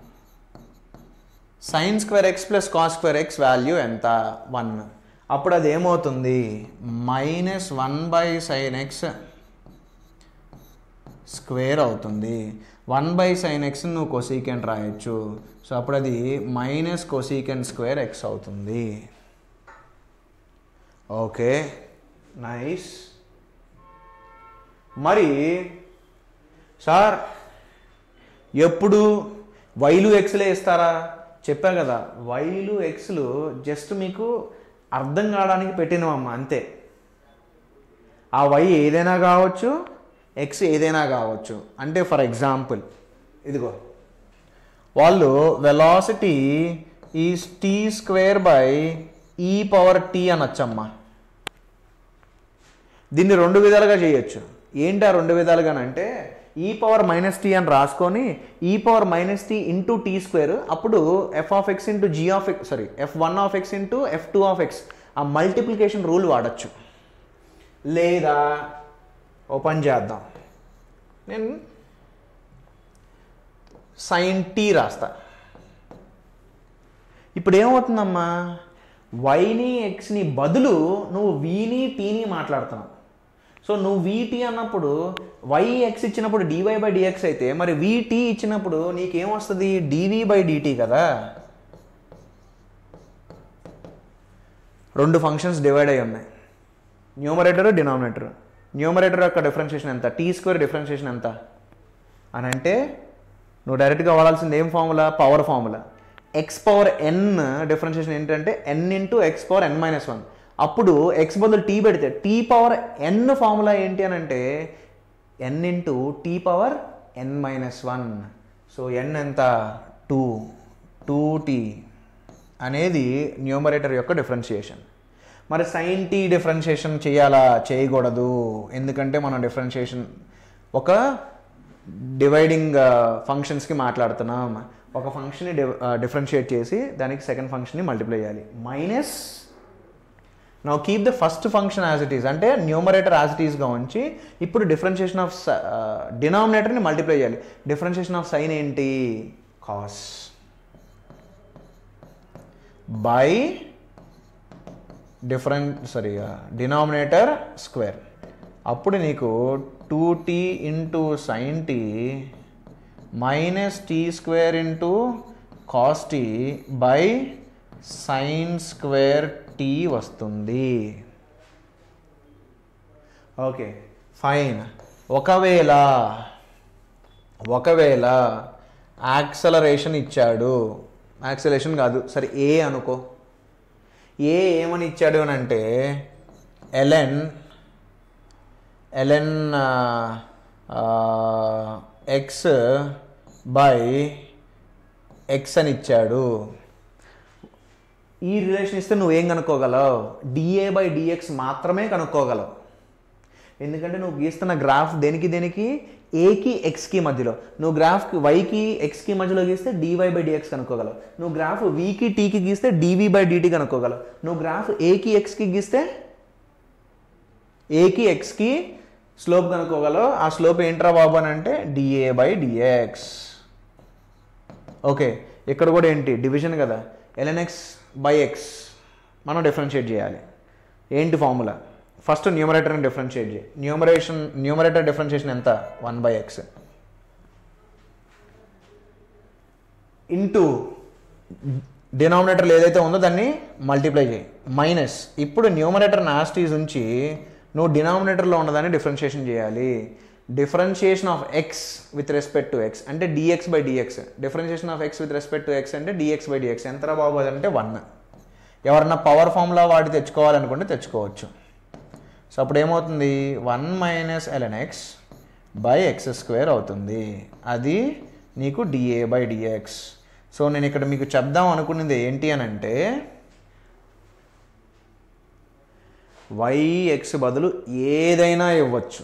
sine square x plus cos square x value ఎంత one అప్పుడు అది ఏమవుతుంది minus one by sine x square అవుతుంది one by sine x నువ్వు cosecant రాయొచ్చు so అప్పుడు అది మైనస్ కొసీకెంట్ స్క్వేర్ ఎక్స్ అవుతుంది ఓకే నైస్ మరి సార్ ఎప్పుడు వైలు ఎక్స్లే ఇస్తారా చెప్పా కదా వైలు ఎక్స్లు జస్ట్ మీకు అర్థం కావడానికి పెట్టినవమ్మా అంతే ఆ వై ఏదైనా కావచ్చు ఎక్స్ ఏదైనా కావచ్చు అంటే ఫర్ ఎగ్జాంపుల్ ఇదిగో వాళ్ళు velocity is t square by e power t అనొచ్చమ్మా దీన్ని రెండు విధాలుగా చేయొచ్చు ఏంటి ఆ రెండు విధాలుగా అంటే ఈ పవర్ మైనస్ టీ అని రాసుకొని e power minus t into t square అప్పుడు f of x into g of x sorry f one of x into f two of x ఆ మల్టిప్లికేషన్ రూల్ వాడచ్చు లేదా ఓపెన్ చేద్దాం నేను సైన్ టీ రాస్తా ఇప్పుడు ఏమవుతుందమ్మా వైని ఎక్స్ని బదులు నువ్వు వీని టీని మాట్లాడుతున్నావు సో నువ్వు వీటీ అన్నప్పుడు వై ఎక్స్ ఇచ్చినప్పుడు డివై బై డిఎక్స్ అయితే మరి వీటీ ఇచ్చినప్పుడు నీకేమొస్తుంది డివి బై డిటీ కదా రెండు ఫంక్షన్స్ డివైడ్ అయి ఉన్నాయి న్యూమరేటర్ డినామినేటర్ న్యూమరేటర్ యొక్క డిఫరెన్షియేషన్ ఎంత టీ స్క్వేర్ డిఫరెన్షియేషన్ ఎంత అని అంటే నువ్వు డైరెక్ట్గా వాడాల్సింది ఏం formula power formula x power n differentiation ఏంటంటే n into x power n minus one అప్పుడు ఎక్స్ బదులు టీ పెడితే టీ పవర్ ఎన్ ఫార్ములా ఏంటి అని అంటే n into t power n minus one so n ఎంత టూ టూ టీ అనేది numerator యొక్క డిఫరెన్షియేషన్ మరి సైన్ టీ డిఫరెన్షియేషన్ చేయాలా చేయకూడదు ఎందుకంటే మనం డిఫరెన్షియేషన్ ఒక డివైడింగ్ ఫంక్షన్స్కి మాట్లాడుతున్నాం ఒక ఫంక్షన్ని డిఫరెన్షియేట్ చేసి దానికి సెకండ్ ఫంక్షన్ని మల్టిప్లై చేయాలి minus now keep the first function as it is అంటే న్యూమరేటర్ యాజ్ ఇట్ ఈస్గా ఉంచి ఇప్పుడు డిఫరెన్షియేషన్ ఆఫ్ డినామినేటర్ని మల్టిప్లై చేయాలి డిఫరెన్షియేషన్ ఆఫ్ సైన్ ఏంటి cos by different sorry denominator square అప్పుడు నీకు two t into sine t minus t square into cos t by sine square t వస్తుంది ఓకే ఫైన్ ఒకవేళ ఒకవేళ యాక్సలరేషన్ ఇచ్చాడు యాక్సలేషన్ కాదు సరే ఏ అనుకో ఏ ఏమని ఇచ్చాడు అని అంటే l n l n x by x అని ఇచ్చాడు ఈ రిలేషన్ ఇస్తే నువ్వేం కనుక్కోగలవు డిఏ బై డిఎక్స్ మాత్రమే కనుక్కోగలవు ఎందుకంటే నువ్వు గీస్తున్న గ్రాఫ్ దేనికి దేనికి ఏకి ఎక్స్కి మధ్యలో నువ్వు గ్రాఫ్కి వైకి ఎక్స్కి మధ్యలో గీస్తే డివై బై డిఎక్స్ కనుక్కోగలవు నువ్వు గ్రాఫ్ వీకి టీకి గీస్తే డివి బై డిటి కనుక్కోగలవు నువ్వు గ్రాఫ్ ఏకి ఎక్స్కి గీస్తే ఏకి ఎక్స్కి స్లోప్ కనుక్కోగలవు ఆ స్లోప్ ఏంట్రా బాబు అని అంటే డిఏ బై డిఎక్స్ ఓకే ఇక్కడ కూడా ఏంటి డివిజన్ కదా ఎల్ఎన్ఎక్స్ బై ఎక్స్ మనం డిఫరెన్షియేట్ చేయాలి ఏంటి ఫార్ములా ఫస్ట్ న్యూమరేటర్ని డిఫరెన్షియేట్ చేయి న్యూమరేషన్ న్యూమరేటర్ డిఫరెన్షియేషన్ ఎంత వన్ బై ఎక్స్ ఇంటూ డినామినేటర్లో ఏదైతే ఉందో దాన్ని మల్టిప్లై చేయి మైనస్ ఇప్పుడు న్యూమరేటర్ నాస్టీస్ ఉంచి నువ్వు డినామినేటర్లో ఉన్నదాన్ని డిఫరెన్షియేషన్ చేయాలి differentiation of x with respect to x అంటే d x by d x differentiation of x with respect to x అంటే డిఎక్స్ బై డిఎక్స్ ఎంతరా బాబు అంటే వన్ ఎవరన్నా పవర్ ఫార్ములా వాడి తెచ్చుకోవాలనుకుంటే తెచ్చుకోవచ్చు సో అప్పుడు ఏమవుతుంది one minus l n x by x square అవుతుంది అది నీకు డిఏ బై డిఎక్స్ సో నేను ఇక్కడ మీకు చెప్దాం అనుకున్నది ఏంటి అని అంటే వై ఎక్స్ బదులు ఏదైనా ఇవ్వచ్చు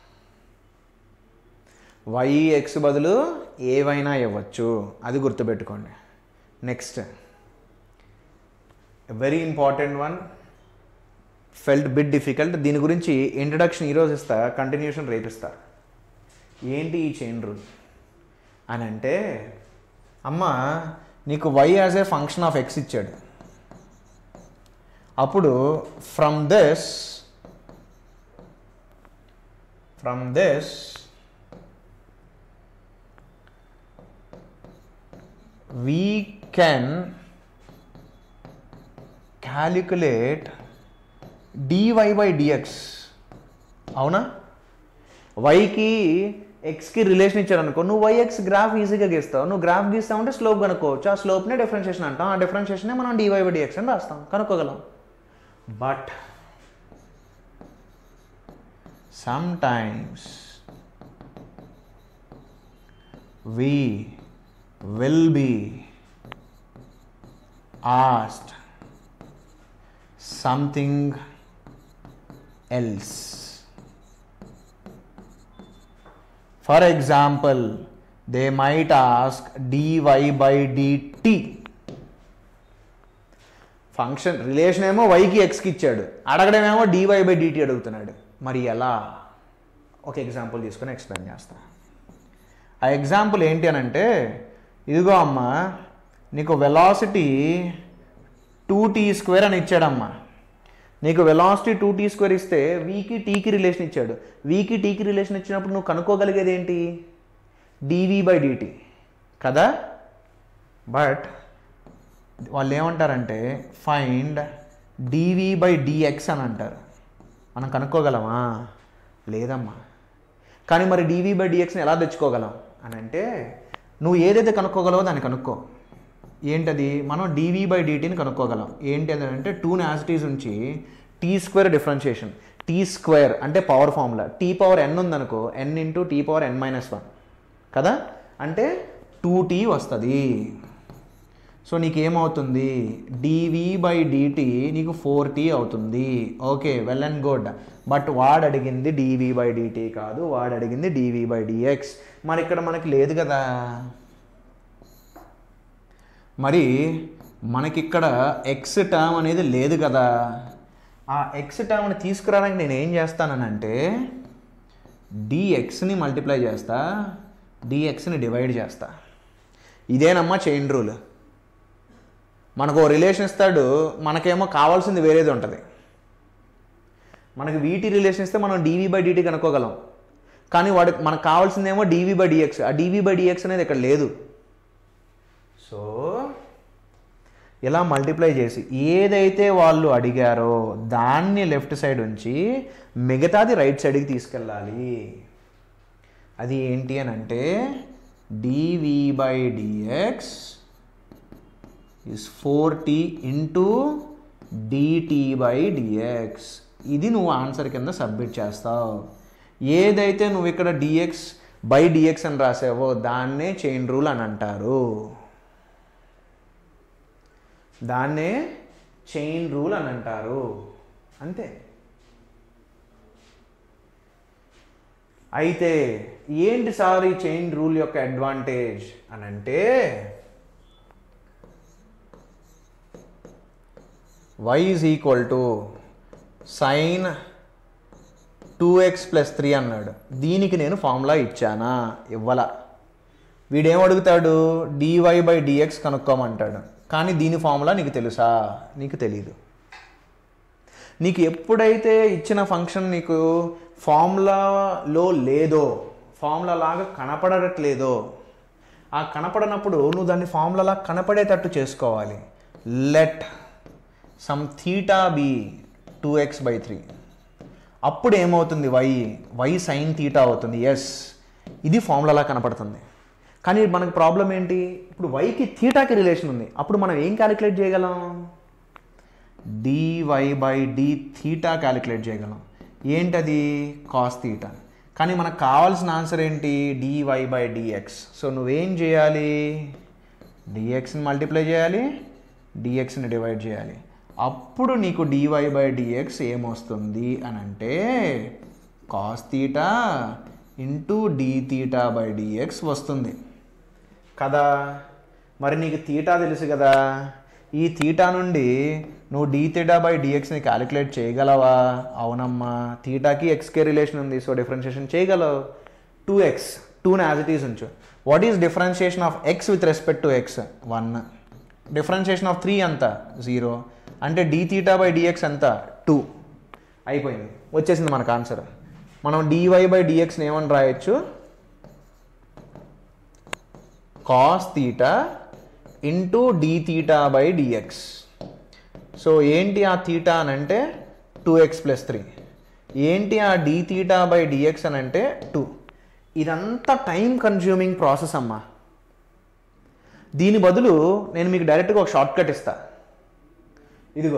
వై ఎక్స్ బదులు ఏవైనా ఇవ్వచ్చు అది గుర్తుపెట్టుకోండి next very important one felt bit difficult దీని గురించి ఇంట్రడక్షన్ ఈరోజు ఇస్తా కంటిన్యూషన్ రేపు ఇస్తా ఏంటి ఈ చైన్ రూల్ అని అంటే అమ్మ నీకు y as a function of x ఇచ్చాడు అప్పుడు from this from this we can calculate dy by dx అవునా వైకి ఎక్స్కి రిలేషన్ ఇచ్చారనుకో నువ్వు వైఎక్స్ గ్రాఫ్ ఈజీగా గీస్తావు నువ్వు గ్రాఫ్ గీస్తావు అంటే స్లోప్ కనుక్కోవచ్చు ఆ స్లోప్నే డిఫరెన్షియేషన్ అంటాం ఆ డిఫరెన్షియేషనే మనం డివై బై డిఎక్స్ అని రాస్తాం కనుక్కోగలం but sometimes we will be asked something else. For example, they might ask dy by dt. Function relation ఏమో వైకి ఎక్స్కి ఇచ్చాడు అడగడమేమో డివై బై డిటి అడుగుతున్నాడు మరి ఎలా ఒక ఎగ్జాంపుల్ తీసుకొని ఎక్స్ప్లెయిన్ చేస్తా ఆ ఎగ్జాంపుల్ ఏంటి అని అంటే ఇదిగో అమ్మ నీకు వెలాసిటీ టూ టీ స్క్వేర్ అని ఇచ్చాడమ్మా నీకు వెలాసిటీ టూ టీ స్క్వేర్ ఇస్తే వీకి టీకి రిలేషన్ ఇచ్చాడు వీకి టీకి రిలేషన్ ఇచ్చినప్పుడు నువ్వు కనుక్కోగలిగేది ఏంటి డివి బై డిటి కదా బట్ వాళ్ళు ఏమంటారంటే ఫైండ్ డివి బై డిఎక్స్ అని అంటారు మనం కనుక్కోగలమా లేదమ్మా కానీ మరి డివి బై డిఎక్స్ని ఎలా తెచ్చుకోగలం అని అంటే నువ్వు ఏదైతే కనుక్కోగలవో దాన్ని కనుక్కో ఏంటది మనం డివి బై డిటీని కనుక్కోగలం ఏంటి అని అంటే టూ యాసిటీస్ నుంచి t square differentiation t square అంటే power formula t power n ఉందనుకో n into t power n minus one కదా అంటే టూ టీ వస్తుంది సో నీకేమవుతుంది డివి బై డిటి నీకు ఫోర్ టీ అవుతుంది okay well and good but వాడు అడిగింది డివి బై డిటి కాదు వాడు అడిగింది డివి బై డిఎక్స్ మరి ఇక్కడ మనకి లేదు కదా మరి మనకిక్కడ ఎక్స్ టర్మ్ అనేది లేదు కదా ఆ ఎక్స్ టర్మ్ని తీసుకురావడానికి నేను ఏం చేస్తానంటే డిఎక్స్ని మల్టిప్లై చేస్తా డిఎక్స్ని డివైడ్ చేస్తా ఇదేనమ్మా చైన్ రూల్ మనకు ఓ రిలేషన్ ఇస్తాడు మనకేమో కావాల్సింది వేరేది ఉంటుంది మనకి వీటి రిలేషన్ ఇస్తే మనం డీవీ బై డిటీ కనుక్కోగలం కానీ వాడి మనకు కావాల్సిందేమో డీవీ బై డిఎక్స్ ఆ డీవీ బై డిఎక్స్ అనేది ఇక్కడ లేదు సో ఇలా మల్టిప్లై చేసి ఏదైతే వాళ్ళు అడిగారో దాన్ని లెఫ్ట్ సైడ్ ఉంచి మిగతాది రైట్ సైడ్కి తీసుకెళ్ళాలి అది ఏంటి అని అంటే d v by d x is four t into d t by d x ఇది నువ్వు ఆన్సర్ కింద సబ్మిట్ చేస్తావు ఏదైతే నువ్వు ఇక్కడ డిఎక్స్ బై డిఎక్స్ అని రాసావో దాన్నే చైన్ రూల్ అని అంటారు దాన్నే చైన్ రూల్ అని అంటారు అంతే అయితే ఏంటి సార్ ఈ చైన్ రూల్ యొక్క అడ్వాంటేజ్ అని అంటే y is equal to sine two x plus three అన్నాడు దీనికి నేను ఫార్ములా ఇచ్చానా ఇవ్వాల వీడేం అడుగుతాడు డివై బై డిఎక్స్ కనుక్కోమంటాడు కానీ దీని ఫార్ములా నీకు తెలుసా నీకు తెలీదు నీకు ఎప్పుడైతే ఇచ్చిన ఫంక్షన్ నీకు ఫార్ములాలో లేదో ఫార్ములా లాగా కనపడట్లేదో ఆ కనపడనప్పుడు నువ్వు దాన్ని ఫార్ములాలా కనపడేటట్టు చేసుకోవాలి let some theta be two x by three అప్పుడు ఏమవుతుంది వై వై సైన్ థీటా అవుతుంది ఎస్ ఇది ఫార్ములాలా కనపడుతుంది కానీ మనకు ప్రాబ్లం ఏంటి ఇప్పుడు వైకి థీటాకి రిలేషన్ ఉంది అప్పుడు మనం ఏం క్యాలిక్యులేట్ చేయగలం d y by d theta calculate చేయగలం ఏంటది కాస్ థీటా కానీ మనకు కావాల్సిన ఆన్సర్ ఏంటి డివై బై డిఎక్స్ సో నువ్వేం చేయాలి డిఎక్స్ని మల్టిప్లై చేయాలి డిఎక్స్ని డివైడ్ చేయాలి అప్పుడు నీకు డివై బై డిఎక్స్ ఏమొస్తుంది అని అంటే cos theta into d theta by dx వస్తుంది కదా మరి నీకు తీటా తెలుసు కదా ఈ తీటా నుండి నువ్వు డి తీటా బై డిఎక్స్ని క్యాలిక్యులేట్ చేయగలవా అవునమ్మా తీటాకి ఎక్స్కే రిలేషన్ ఉంది సో డిఫరెన్షియేషన్ చేయగలవు టూ ఎక్స్ టూని యాజ్ ఇట్ ఈస్ ఉంచు what is differentiation of x with respect to x one differentiation of three ఎంత జీరో అంటే డి తీటా బై డిఎక్స్ ఎంత టూ అయిపోయింది వచ్చేసింది మనకు ఆన్సర్ మనం డివై బై డిఎక్స్ని ఏమని రాయొచ్చు cos theta into d theta by dx so ఏంటి ఆ తీటా అని అంటే టూ ఎక్స్ ప్లస్ త్రీ ఏంటి ఆ డి తీటా బై డిఎక్స్ అని అంటే టూ ఇదంతా టైం కన్జ్యూమింగ్ ప్రాసెస్ అమ్మా దీని బదులు నేను మీకు డైరెక్ట్గా ఒక షార్ట్ కట్ ఇస్తా ఇదిగో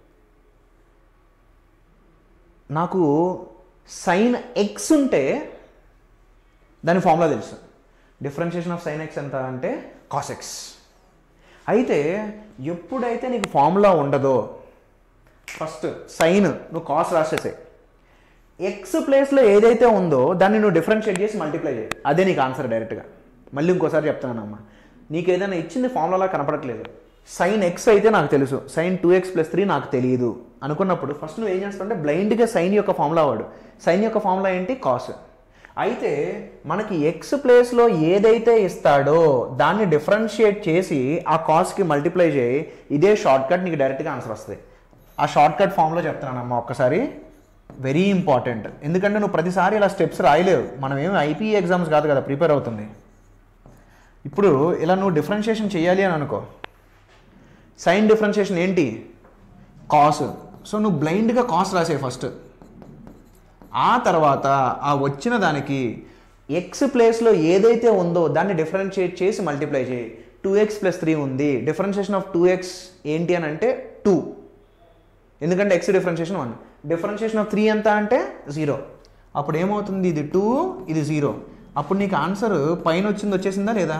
నాకు సైన్ ఎక్స్ ఉంటే దాని ఫార్ములా తెలుసు డిఫరెన్షియేషన్ ఆఫ్ సైన్ ఎక్స్ ఎంత అంటే కాస్ ఎక్స్ అయితే ఎప్పుడైతే నీకు ఫార్ములా ఉండదో ఫస్ట్ సైన్ నువ్వు కాస్ రాసేసే ఎక్స్ ప్లేస్లో ఏదైతే ఉందో దాన్ని నువ్వు డిఫరెన్షియేట్ చేసి మల్టిప్లై చేయి అదే నీకు ఆన్సర్ డైరెక్ట్గా మళ్ళీ ఇంకోసారి చెప్తానమ్మా నీకు ఏదైనా ఇచ్చింది ఫార్ములా కనపడట్లేదు సైన్ ఎక్స్ అయితే నాకు తెలుసు sine two x plus three నాకు తెలియదు అనుకున్నప్పుడు ఫస్ట్ నువ్వు ఏం చేస్తావు అంటే బ్లైండ్గా సైన్ యొక్క ఫార్ములా వాడు సైన్ యొక్క ఫార్ములా ఏంటి కాస్ అయితే మనకి ఎక్స్ ప్లేస్లో ఏదైతే ఇస్తాడో దాన్ని డిఫరెన్షియేట్ చేసి ఆ కాస్ట్కి మల్టిప్లై చేయి ఇదే షార్ట్ కట్ నీకు డైరెక్ట్గా ఆన్సర్ వస్తుంది ఆ షార్ట్ కట్ ఫామ్లో చెప్తున్నానమ్మా ఒక్కసారి వెరీ ఇంపార్టెంట్ ఎందుకంటే నువ్వు ప్రతిసారి ఇలా స్టెప్స్ రాయలేవు మనం ఏమి ఐపీ ఎగ్జామ్స్ కాదు కదా ప్రిపేర్ అవుతుంది ఇప్పుడు ఇలా నువ్వు డిఫరెన్షియేషన్ చేయాలి అని అనుకో సైన్ డిఫరెన్షియేషన్ ఏంటి కాస్ సో నువ్వు బ్లైండ్గా కాస్ రాసే ఫస్ట్ ఆ తర్వాత ఆ వచ్చిన దానికి ఎక్స్ ప్లేస్లో ఏదైతే ఉందో దాన్ని డిఫరెన్షియేట్ చేసి మల్టిప్లై చేయి టూ ఎక్స్ ప్లస్ త్రీ ఉంది డిఫరెన్షియేషన్ ఆఫ్ టూ ఎక్స్ ఏంటి అని అంటే టూ ఎందుకంటే x differentiation one differentiation of three ఎంత అంటే జీరో అప్పుడు ఏమవుతుంది ఇది టూ ఇది జీరో అప్పుడు నీకు ఆన్సర్ పైన వచ్చింది వచ్చేసిందా లేదా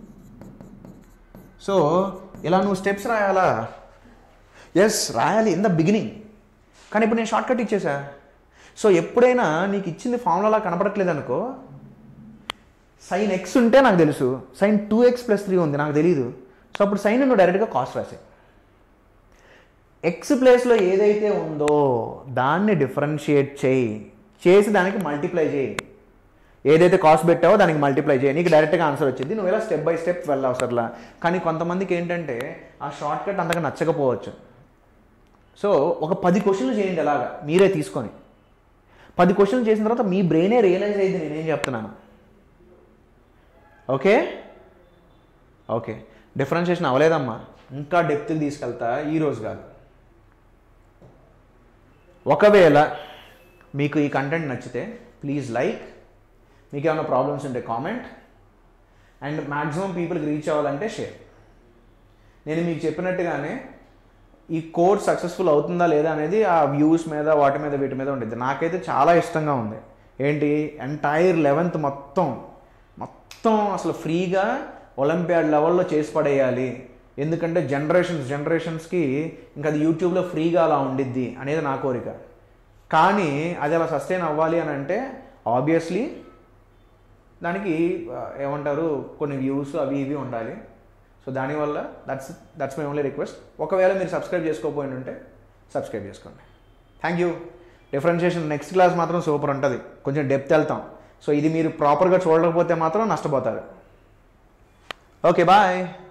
సో ఇలా నువ్వు స్టెప్స్ రాయాలా ఎస్ రాయాలి ఇన్ ద బిగినింగ్ కానీ ఇప్పుడు నేను షార్ట్ కట్ ఇచ్చేసా సో ఎప్పుడైనా నీకు ఇచ్చింది ఫార్ములా కనపడట్లేదు అనుకో సైన్ ఎక్స్ ఉంటే నాకు తెలుసు sine two x plus three ఉంది నాకు తెలియదు సో అప్పుడు సైన్ నువ్వు డైరెక్ట్గా కాస్ట్ రాసే ఎక్స్ ప్లేస్లో ఏదైతే ఉందో దాన్ని డిఫరెన్షియేట్ చేయి చేసి దానికి మల్టిప్లై చేయి ఏదైతే కాస్ట్ పెట్టావో దానికి మల్టిప్లై చేయి నీకు డైరెక్ట్గా ఆన్సర్ వచ్చింది నువ్వు ఇలా స్టెప్ బై స్టెప్ వెళ్ళవసరలా కానీ కొంతమందికి ఏంటంటే ఆ షార్ట్ కట్ అంతగా నచ్చకపోవచ్చు సో ఒక పది క్వశ్చన్లు చేయండి అలాగా మీరే తీసుకొని పది క్వశ్చన్లు చేసిన తర్వాత మీ బ్రెయినే రియలైజ్ అయ్యింది నేనేం చెప్తున్నాను ఓకే ఓకే డిఫరెన్షియేషన్ అవ్వలేదమ్మా ఇంకా డెప్త్కి తీసుకెళ్తా ఈరోజు కాదు ఒకవేళ మీకు ఈ కంటెంట్ నచ్చితే ప్లీజ్ లైక్ మీకు ఏమైనా ప్రాబ్లమ్స్ ఉంటే కామెంట్ అండ్ మ్యాక్సిమం పీపుల్కి రీచ్ అవ్వాలంటే షేర్ నేను మీకు చెప్పినట్టుగానే ఈ కోర్స్ సక్సెస్ఫుల్ అవుతుందా లేదా అనేది ఆ వ్యూస్ మీద వాటి మీద వీటి మీద ఉండిద్ది నాకైతే చాలా ఇష్టంగా ఉంది ఏంటి ఎంటైర్ లెవెన్త్ మొత్తం మొత్తం అసలు ఫ్రీగా ఒలింపియాడ్ లెవెల్లో చేసి పడేయాలి ఎందుకంటే జనరేషన్స్ జనరేషన్స్కి ఇంకా అది యూట్యూబ్లో ఫ్రీగా అలా ఉండిద్ది అనేది నా కోరిక కానీ అది అలా సస్టైన్ అవ్వాలి అని అంటే ఆబ్వియస్లీ దానికి ఆ, ఏమంటారు కొన్ని వ్యూస్ అవి ఇవి ఉండాలి సో దానివల్ల that's that's my only request ఒకవేళ మీరు సబ్స్క్రైబ్ చేసుకోకపోయి ఉంటే సబ్స్క్రైబ్ చేసుకోండి thank you differentiation next class మాత్రం సూపర్ ఉంటుంది కొంచెం డెప్త్ వెళ్తాం సో ఇది మీరు ప్రాపర్గా చూడకపోతే మాత్రం నష్టపోతారు ఓకే బాయ్